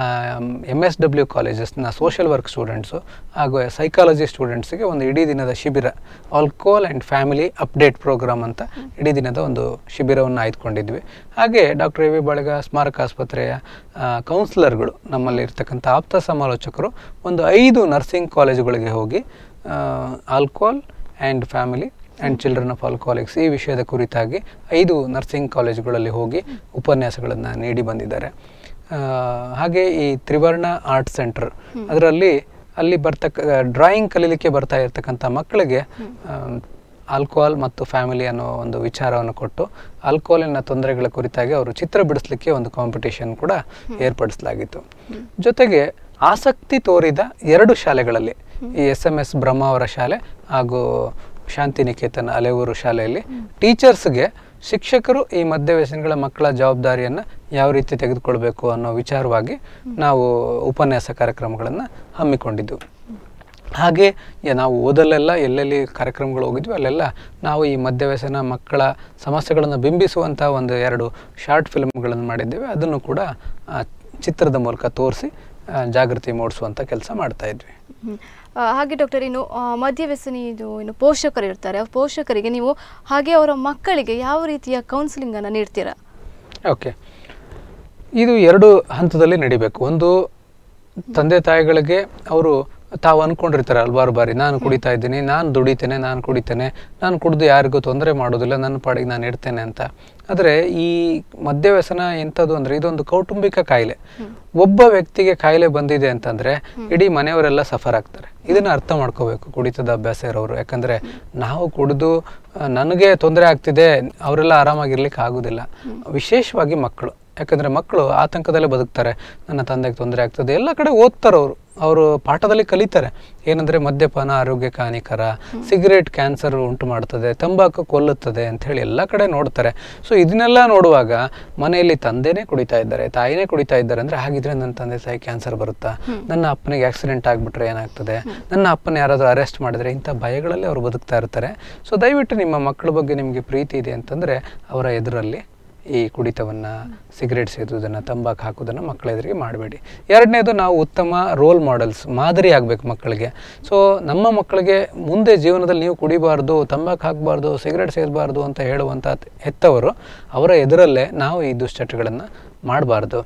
ಎಮ್ ಎಸ್ ಡಬ್ಲ್ಯೂ ಕಾಲೇಜಸ್ನ ಸೋಷಿಯಲ್ ವರ್ಕ್ ಸ್ಟೂಡೆಂಟ್ಸು ಹಾಗೂ ಸೈಕಾಲಜಿ ಸ್ಟೂಡೆಂಟ್ಸಿಗೆ ಒಂದು ಇಡೀ ದಿನದ ಶಿಬಿರ alcohol and family update program ಅಂತ ಇಡೀ ದಿನದ ಒಂದು ಶಿಬಿರವನ್ನು ಆಯ್ದುಕೊಂಡಿದ್ವಿ ಹಾಗೆ ಡಾಕ್ಟರ್ ಎ ವಿ ಬಾಳಿಗ ಸ್ಮಾರಕ ಆಸ್ಪತ್ರೆಯ ಕೌನ್ಸಿಲರ್ಗಳು ನಮ್ಮಲ್ಲಿ ಇರ್ತಕ್ಕಂಥ ಆಪ್ತ ಸಮಾಲೋಚಕರು ಒಂದು ಐದು ನರ್ಸಿಂಗ್ ಕಾಲೇಜುಗಳಿಗೆ ಹೋಗಿ alcohol and family and children of alcoholics ಈ ವಿಷಯದ ಕುರಿತಾಗಿ ಐದು ನರ್ಸಿಂಗ್ ಕಾಲೇಜುಗಳಲ್ಲಿ ಹೋಗಿ ಉಪನ್ಯಾಸಗಳನ್ನು ನೀಡಿ ಬಂದಿದ್ದಾರೆ ಆ, ಹಾಗೆ ಈ ತ್ರಿವರ್ಣ ಆರ್ಟ್ ಸೆಂಟರ್ ಅದರಲ್ಲಿ ಅಲ್ಲಿ ಬರ್ತಕ್ಕ ಡ್ರಾಯಿಂಗ್ ಕಲೀಲಿಕ್ಕೆ ಬರ್ತಾ ಇರ್ತಕ್ಕಂಥ ಮಕ್ಕಳಿಗೆ ಆಲ್ಕೋಹಾಲ್ ಮತ್ತು ಫ್ಯಾಮಿಲಿ ಅನ್ನೋ ಒಂದು ವಿಚಾರವನ್ನು ಕೊಟ್ಟು ಆಲ್ಕೋಹಾಲಿನ ತೊಂದರೆಗಳ ಕುರಿತಾಗಿ ಅವರು ಚಿತ್ರ ಬಿಡಿಸ್ಲಿಕ್ಕೆ ಒಂದು ಕಾಂಪಿಟೇಷನ್ ಕೂಡ ಏರ್ಪಡಿಸಲಾಗಿತ್ತು ಜೊತೆಗೆ ಆಸಕ್ತಿ ತೋರಿದ ಎರಡು ಶಾಲೆಗಳಲ್ಲಿ ಈ ಎಸ್ ಎಂ ಎಸ್ ಬ್ರಹ್ಮ ಅವರ ಶಾಲೆ ಹಾಗೂ ಶಾಂತಿನಿಕೇತನ ಅಲೆಯೂರು ಶಾಲೆಯಲ್ಲಿ ಟೀಚರ್ಸ್ಗೆ ಶಿಕ್ಷಕರು ಈ ಮದ್ಯವ್ಯಸನಗಳ ಮಕ್ಕಳ ಜವಾಬ್ದಾರಿಯನ್ನು ಯಾವ ರೀತಿ ತೆಗೆದುಕೊಳ್ಬೇಕು ಅನ್ನೋ ವಿಚಾರವಾಗಿ ನಾವು ಉಪನ್ಯಾಸ ಕಾರ್ಯಕ್ರಮಗಳನ್ನು ಹಮ್ಮಿಕೊಂಡಿದ್ದು ಹಾಗೆ ಯ- ನಾವು ಓದಲ್ಲೆಲ್ಲ ಎಲ್ಲೆಲ್ಲಿ ಕಾರ್ಯಕ್ರಮಗಳು ಹೋಗಿದ್ವಿ ಅಲ್ಲೆಲ್ಲ ನಾವು ಈ ಮದ್ಯವ್ಯಸನ ಮಕ್ಕಳ ಸಮಸ್ಯೆಗಳನ್ನು ಬಿಂಬಿಸುವಂಥ ಒಂದು ಎರಡು ಶಾರ್ಟ್ ಫಿಲ್ಮ್ಗಳನ್ನು ಮಾಡಿದ್ದೇವೆ ಅದನ್ನು ಕೂಡ ಆ, ಚಿತ್ರದ ಮೂಲಕ ತೋರಿಸಿ ಜಾಗೃತಿ ಮೂಡಿಸುವಂಥ ಕೆಲಸ ಮಾಡ್ತಾ ಇದ್ವಿ ಹ್ಮ್. ಆ, ಹಾಗೆ ಡಾಕ್ಟರ್ ಇನ್ನು ಆ, ಮದ್ಯವ್ಯಸನಿ ಇದು ಇನ್ನು ಪೋಷಕರು ಇರ್ತಾರೆ ಆ ಪೋಷಕರಿಗೆ ನೀವು ಹಾಗೆ ಅವರ ಮಕ್ಕಳಿಗೆ ಯಾವ ರೀತಿಯ ಕೌನ್ಸಿಲಿಂಗ್ ಅನ್ನು ನೀಡ್ತೀರಾ ಓಕೆ ಇದು ಎರಡು ಹಂತದಲ್ಲಿ ನಡಿಬೇಕು ಒಂದು ತಂದೆ ತಾಯಿಗಳಿಗೆ ಅವರು ತಾವು ಅನ್ಕೊಂಡಿರ್ತಾರೆ ಹಲವಾರು ಬಾರಿ ನಾನು ಕುಡಿತಾ ಇದ್ದೀನಿ ನಾನು ದುಡಿತೇನೆ ನಾನು ಕುಡಿತೇನೆ ನಾನು ಕುಡಿದು ಯಾರಿಗೂ ತೊಂದರೆ ಮಾಡೋದಿಲ್ಲ ನನ್ನ ಪಾಡಿಗೆ ನಾನು ಇರ್ತೇನೆ ಅಂತ ಆದರೆ ಈ ಮದ್ಯವ್ಯಸನ ಎಂಥದ್ದು ಅಂದರೆ ಇದೊಂದು ಕೌಟುಂಬಿಕ ಕಾಯಿಲೆ ಒಬ್ಬ ವ್ಯಕ್ತಿಗೆ ಕಾಯಿಲೆ ಬಂದಿದೆ ಅಂತಂದ್ರೆ ಇಡೀ ಮನೆಯವರೆಲ್ಲ ಸಫರ್ ಆಗ್ತಾರೆ ಇದನ್ನ ಅರ್ಥ ಮಾಡ್ಕೋಬೇಕು ಕುಡಿತದ ಅಭ್ಯಾಸ ಇರೋರು ಯಾಕಂದ್ರೆ ನಾವು ಕುಡಿದು ಆ, ನನಗೆ ತೊಂದರೆ ಆಗ್ತಿದೆ ಅವರೆಲ್ಲ ಆರಾಮಾಗಿರ್ಲಿಕ್ಕೆ ಆಗುದಿಲ್ಲ ವಿಶೇಷವಾಗಿ ಮಕ್ಕಳು ಯಾಕಂದ್ರೆ ಮಕ್ಕಳು ಆತಂಕದಲ್ಲೇ ಬದುಕ್ತಾರೆ ನನ್ನ ತಂದೆಗೆ ತೊಂದರೆ ಆಗ್ತದೆ ಎಲ್ಲ ಕಡೆ ಓದ್ತಾರೆ ಅವರು ಅವರು ಪಾಠದಲ್ಲಿ ಕಲಿತಾರೆ ಏನಂದ್ರೆ ಮದ್ಯಪಾನ ಆರೋಗ್ಯಕ್ಕೆ ಹಾನಿಕರ ಸಿಗರೇಟ್ ಕ್ಯಾನ್ಸರ್ ಉಂಟು ಮಾಡ್ತದೆ ತಂಬಾಕು ಕೊಲ್ಲುತ್ತದೆ ಅಂತ ಹೇಳಿ ಎಲ್ಲ ಕಡೆ ನೋಡ್ತಾರೆ ಸೊ ಇದನ್ನೆಲ್ಲ ನೋಡುವಾಗ ಮನೆಯಲ್ಲಿ ತಂದೆನೇ ಕುಡಿತಾ ಇದ್ದಾರೆ ತಾಯಿನೇ ಕುಡಿತಾ ಇದ್ದಾರೆ ಅಂದ್ರೆ ಹಾಗಿದ್ರೆ ನನ್ನ ತಂದೆ ತಾಯಿ ಕ್ಯಾನ್ಸರ್ ಬರುತ್ತಾ ನನ್ನ ಅಪ್ಪನಿಗೆ ಆಕ್ಸಿಡೆಂಟ್ ಆಗ್ಬಿಟ್ರೆ ಏನಾಗ್ತದೆ ನನ್ನ ಅಪ್ಪನ ಯಾರಾದರೂ ಅರೆಸ್ಟ್ ಮಾಡಿದ್ರೆ ಇಂಥ ಭಯಗಳಲ್ಲಿ ಅವರು ಬದುಕ್ತಾ ಇರ್ತಾರೆ ಸೊ ದಯವಿಟ್ಟು ನಿಮ್ಮ ಮಕ್ಕಳ ಬಗ್ಗೆ ನಿಮಗೆ ಪ್ರೀತಿ ಇದೆ ಅಂತಂದ್ರೆ ಅವರ ಎದುರಲ್ಲಿ ಈ ಕುಡಿತವನ್ನು ಸಿಗರೇಟ್ ಸೇದುವುದನ್ನು ತಂಬಾಕು ಹಾಕೋದನ್ನು ಮಕ್ಕಳ ಎದುರಿಗೆ ಮಾಡಬೇಡಿ ಎರಡನೇದು ನಾವು ಉತ್ತಮ ರೋಲ್ ಮಾಡೆಲ್ಸ್ ಮಾದರಿ ಆಗಬೇಕು ಮಕ್ಕಳಿಗೆ ಸೊ ನಮ್ಮ ಮಕ್ಕಳಿಗೆ ಮುಂದೆ ಜೀವನದಲ್ಲಿ ನೀವು ಕುಡಿಬಾರ್ದು ತಂಬಾಕು ಹಾಕಬಾರ್ದು ಸಿಗರೇಟ್ ಸೇದಬಾರ್ದು ಅಂತ ಹೇಳುವಂಥ ಹೆತ್ತವರು ಅವರ ಎದುರಲ್ಲೇ ನಾವು ಈ ದುಶ್ಚಟಗಳನ್ನು ಮಾಡಬಾರ್ದು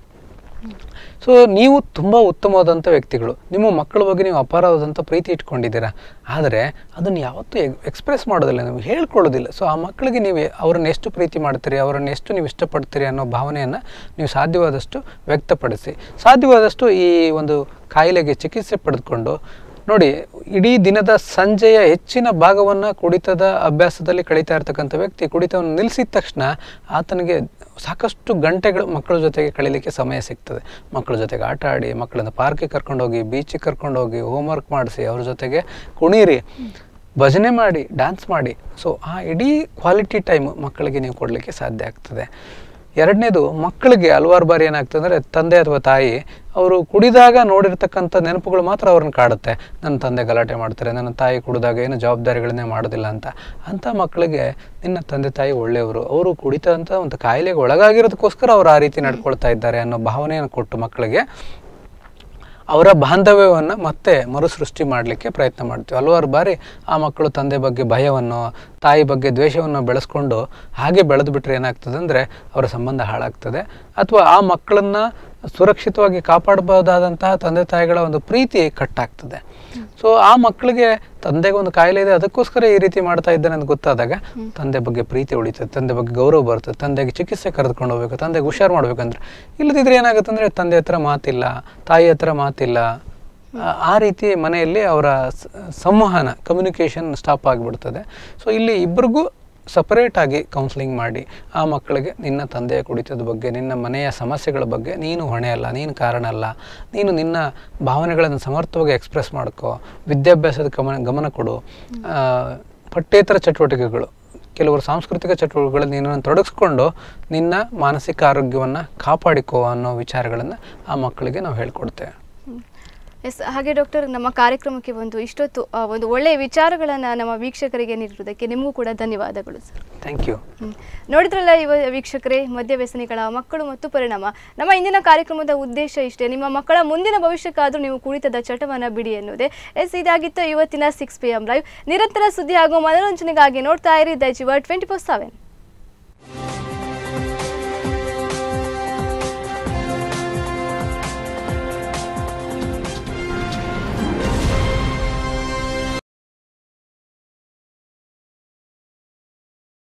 ಸೊ ನೀವು ತುಂಬ ಉತ್ತಮವಾದಂಥ ವ್ಯಕ್ತಿಗಳು ನಿಮ್ಮ ಮಕ್ಕಳ ಬಗ್ಗೆ ನೀವು ಅಪಾರವಾದಂಥ ಪ್ರೀತಿ ಇಟ್ಕೊಂಡಿದ್ದೀರಾ ಆದರೆ ಅದನ್ನು ಯಾವತ್ತೂ ಎಕ್ಸ್ಪ್ರೆಸ್ ಮಾಡೋದಿಲ್ಲ ನೀವು ಹೇಳ್ಕೊಳ್ಳೋದಿಲ್ಲ ಸೊ ಆ ಮಕ್ಕಳಿಗೆ ನೀವು ಅವ್ರನ್ನ ಎಷ್ಟು ಪ್ರೀತಿ ಮಾಡ್ತೀರಿ ಅವರನ್ನು ಎಷ್ಟು ನೀವು ಇಷ್ಟಪಡ್ತೀರಿ ಅನ್ನೋ ಭಾವನೆಯನ್ನು ನೀವು ಸಾಧ್ಯವಾದಷ್ಟು ವ್ಯಕ್ತಪಡಿಸಿ ಸಾಧ್ಯವಾದಷ್ಟು ಈ ಒಂದು ಕಾಯಿಲೆಗೆ ಚಿಕಿತ್ಸೆ ಪಡೆದುಕೊಂಡು ನೋಡಿ ಇಡೀ ದಿನದ ಸಂಜೆಯ ಹೆಚ್ಚಿನ ಭಾಗವನ್ನು ಕುಡಿತದ ಅಭ್ಯಾಸದಲ್ಲಿ ಕಳೀತಾ ಇರ್ತಕ್ಕಂಥ ವ್ಯಕ್ತಿ ಕುಡಿತವನ್ನು ನಿಲ್ಲಿಸಿದ ತಕ್ಷಣ ಆತನಿಗೆ ಸಾಕಷ್ಟು ಗಂಟೆಗಳು ಮಕ್ಕಳ ಜೊತೆಗೆ ಕಳೀಲಿಕ್ಕೆ ಸಮಯ ಸಿಗ್ತದೆ ಮಕ್ಕಳ ಜೊತೆಗೆ ಆಟ ಆಡಿ ಮಕ್ಕಳನ್ನ ಪಾರ್ಕಿಗೆ ಕರ್ಕೊಂಡೋಗಿ ಬೀಚಿಗೆ ಕರ್ಕೊಂಡೋಗಿ ಹೋಮ್ವರ್ಕ್ ಮಾಡಿಸಿ ಅವ್ರ ಜೊತೆಗೆ ಕುಣೀರಿ ಭಜನೆ ಮಾಡಿ ಡ್ಯಾನ್ಸ್ ಮಾಡಿ ಸೊ ಆ ಇಡೀ ಕ್ವಾಲಿಟಿ ಟೈಮ್ ಮಕ್ಕಳಿಗೆ ನೀವು ಕೊಡಲಿಕ್ಕೆ ಸಾಧ್ಯ ಆಗ್ತದೆ ಎರಡನೇದು ಮಕ್ಕಳಿಗೆ ಹಲವಾರು ಬಾರಿ ಏನಾಗ್ತದೆ ಅಂದರೆ ತಂದೆ ಅಥವಾ ತಾಯಿ ಅವರು ಕುಡಿದಾಗ ನೋಡಿರ್ತಕ್ಕಂಥ ನೆನಪುಗಳು ಮಾತ್ರ ಅವ್ರನ್ನ ಕಾಡುತ್ತೆ ನನ್ನ ತಂದೆ ಗಲಾಟೆ ಮಾಡ್ತಾರೆ ನನ್ನ ತಾಯಿ ಕುಡಿದಾಗ ಏನು ಜವಾಬ್ದಾರಿಗಳನ್ನೇ ಮಾಡೋದಿಲ್ಲ ಅಂತ ಅಂಥ ಮಕ್ಕಳಿಗೆ ನಿನ್ನ ತಂದೆ ತಾಯಿ ಒಳ್ಳೆಯವರು ಅವರು ಕುಡಿತಂಥ ಒಂದು ಕಾಯಿಲೆಗೆ ಒಳಗಾಗಿರೋದಕ್ಕೋಸ್ಕರ ಅವ್ರು ಆ ರೀತಿ ನಡ್ಕೊಳ್ತಾ ಇದ್ದಾರೆ ಅನ್ನೋ ಭಾವನೆಯನ್ನು ಕೊಟ್ಟು ಮಕ್ಕಳಿಗೆ ಅವರ ಬಾಂಧವ್ಯವನ್ನು ಮತ್ತೆ ಮರುಸೃಷ್ಟಿ ಮಾಡಲಿಕ್ಕೆ ಪ್ರಯತ್ನ ಮಾಡ್ತೀವಿ ಹಲವಾರು ಬಾರಿ ಆ ಮಕ್ಕಳು ತಂದೆ ಬಗ್ಗೆ ಭಯವನ್ನು ತಾಯಿ ಬಗ್ಗೆ ದ್ವೇಷವನ್ನು ಬೆಳೆಸ್ಕೊಂಡು ಹಾಗೆ ಬೆಳೆದು ಬಿಟ್ರೆ ಏನಾಗ್ತದೆ ಅಂದರೆ ಅವರ ಸಂಬಂಧ ಹಾಳಾಗ್ತದೆ ಅಥವಾ ಆ ಮಕ್ಕಳನ್ನ ಸುರಕ್ಷಿತವಾಗಿ ಕಾಪಾಡಬಹುದಾದಂತಹ ತಂದೆ ತಾಯಿಗಳ ಒಂದು ಪ್ರೀತಿ ಕಟ್ಟಾಗ್ತದೆ ಸೊ ಆ ಮಕ್ಕಳಿಗೆ ತಂದೆಗೆ ಒಂದು ಕಾಯಿಲೆ ಇದೆ ಅದಕ್ಕೋಸ್ಕರ ಈ ರೀತಿ ಮಾಡ್ತಾ ಇದ್ದಾನೆ ಅಂತ ಗೊತ್ತಾದಾಗ ತಂದೆ ಬಗ್ಗೆ ಪ್ರೀತಿ ಉಳಿತದೆ ತಂದೆ ಬಗ್ಗೆ ಗೌರವ ಬರ್ತದೆ ತಂದೆಗೆ ಚಿಕಿತ್ಸೆ ಕರೆದುಕೊಂಡು ಹೋಗ್ಬೇಕು ತಂದೆಗೆ ಹುಷಾರು ಮಾಡ್ಬೇಕಂದ್ರೆ ಇಲ್ಲದಿದ್ರೆ ಏನಾಗುತ್ತೆ ಅಂದ್ರೆ ತಂದೆ ಹತ್ರ ಮಾತಿಲ್ಲ ತಾಯಿ ಹತ್ರ ಮಾತಿಲ್ಲ ಆ- ಆ ರೀತಿ ಮನೆಯಲ್ಲಿ ಅವರ ಸ- ಸಂವಹನ ಕಮ್ಯುನಿಕೇಷನ್ ಸ್ಟಾಪ್ ಆಗಿಬಿಡ್ತದೆ ಸೊ ಇಲ್ಲಿ ಇಬ್ಬರಿಗೂ ಸಪರೇಟ್ ಆಗಿ ಕೌನ್ಸಿಲಿಂಗ್ ಮಾಡಿ ಆ ಮಕ್ಕಳಿಗೆ ನಿನ್ನ ತಂದೆಯ ಕುಡಿತದ ಬಗ್ಗೆ ನಿನ್ನ ಮನೆಯ ಸಮಸ್ಯೆಗಳ ಬಗ್ಗೆ ನೀನು ಹೊಣೆ ಅಲ್ಲ ನೀನು ಕಾರಣ ಅಲ್ಲ ನೀನು ನಿನ್ನ ಭಾವನೆಗಳನ್ನು ಸಮರ್ಥವಾಗಿ ಎಕ್ಸ್ಪ್ರೆಸ್ ಮಾಡ್ಕೋ ವಿದ್ಯಾಭ್ಯಾಸದ ಗಮನ ಗಮನ ಕೊಡು ಆ, ಪಠ್ಯೇತರ ಚಟುವಟಿಕೆಗಳು ಕೆಲವರು ಸಾಂಸ್ಕೃತಿಕ ಚಟುವಟಿಕೆಗಳಲ್ಲಿ ನೀನನ್ನು ತೊಡಗಿಸ್ಕೊಂಡು ನಿನ್ನ ಮಾನಸಿಕ ಆರೋಗ್ಯವನ್ನು ಕಾಪಾಡಿಕೋ ಅನ್ನೋ ವಿಚಾರಗಳನ್ನು ಆ ಮಕ್ಕಳಿಗೆ ನಾವು ಹೇಳ್ಕೊಡ್ತೇವೆ ಎಸ್ ಹಾಗೆ ಡಾಕ್ಟರ್ ನಮ್ಮ ಕಾರ್ಯಕ್ರಮಕ್ಕೆ ಒಂದು ಇಷ್ಟೊತ್ತು ಆ, ಒಂದು ಒಳ್ಳೆಯ ವಿಚಾರಗಳನ್ನು ನಮ್ಮ ವೀಕ್ಷಕರಿಗೆ ನೀಡಿರುವುದಕ್ಕೆ ನಿಮಗೂ ಕೂಡ ಧನ್ಯವಾದಗಳು ಸರ್ ಥ್ಯಾಂಕ್ ಯು ಹ್ಮ್. ನೋಡಿದ್ರಲ್ಲ ಇವ ವೀಕ್ಷಕರೇ ಮದ್ಯ ವ್ಯಸನಿಗಳ ಮಕ್ಕಳು ಮತ್ತು ಪರಿಣಾಮ ನಮ್ಮ ಇಂದಿನ ಕಾರ್ಯಕ್ರಮದ ಉದ್ದೇಶ ಇಷ್ಟೇ ನಿಮ್ಮ ಮಕ್ಕಳ ಮುಂದಿನ ಭವಿಷ್ಯಕ್ಕಾದ್ರೂ ನೀವು ಕುಡಿತದ ಚಟವನ್ನ ಬಿಡಿ ಎನ್ನುವುದೇ ಎಸ್ ಇದಾಗಿತ್ತು ಇವತ್ತಿನ ಸಿಕ್ಸ್ ಪಿ ಎಂ ಲೈವ್ ನಿರಂತರ ಸುದ್ದಿ ಹಾಗೂ ಮನೋರಂಜನೆಗಾಗಿ ನೋಡ್ತಾ ಇರಿ ದ ಜಿವ ಟ್ವೆಂಟಿ ಫೋರ್ ಸೆವೆನ್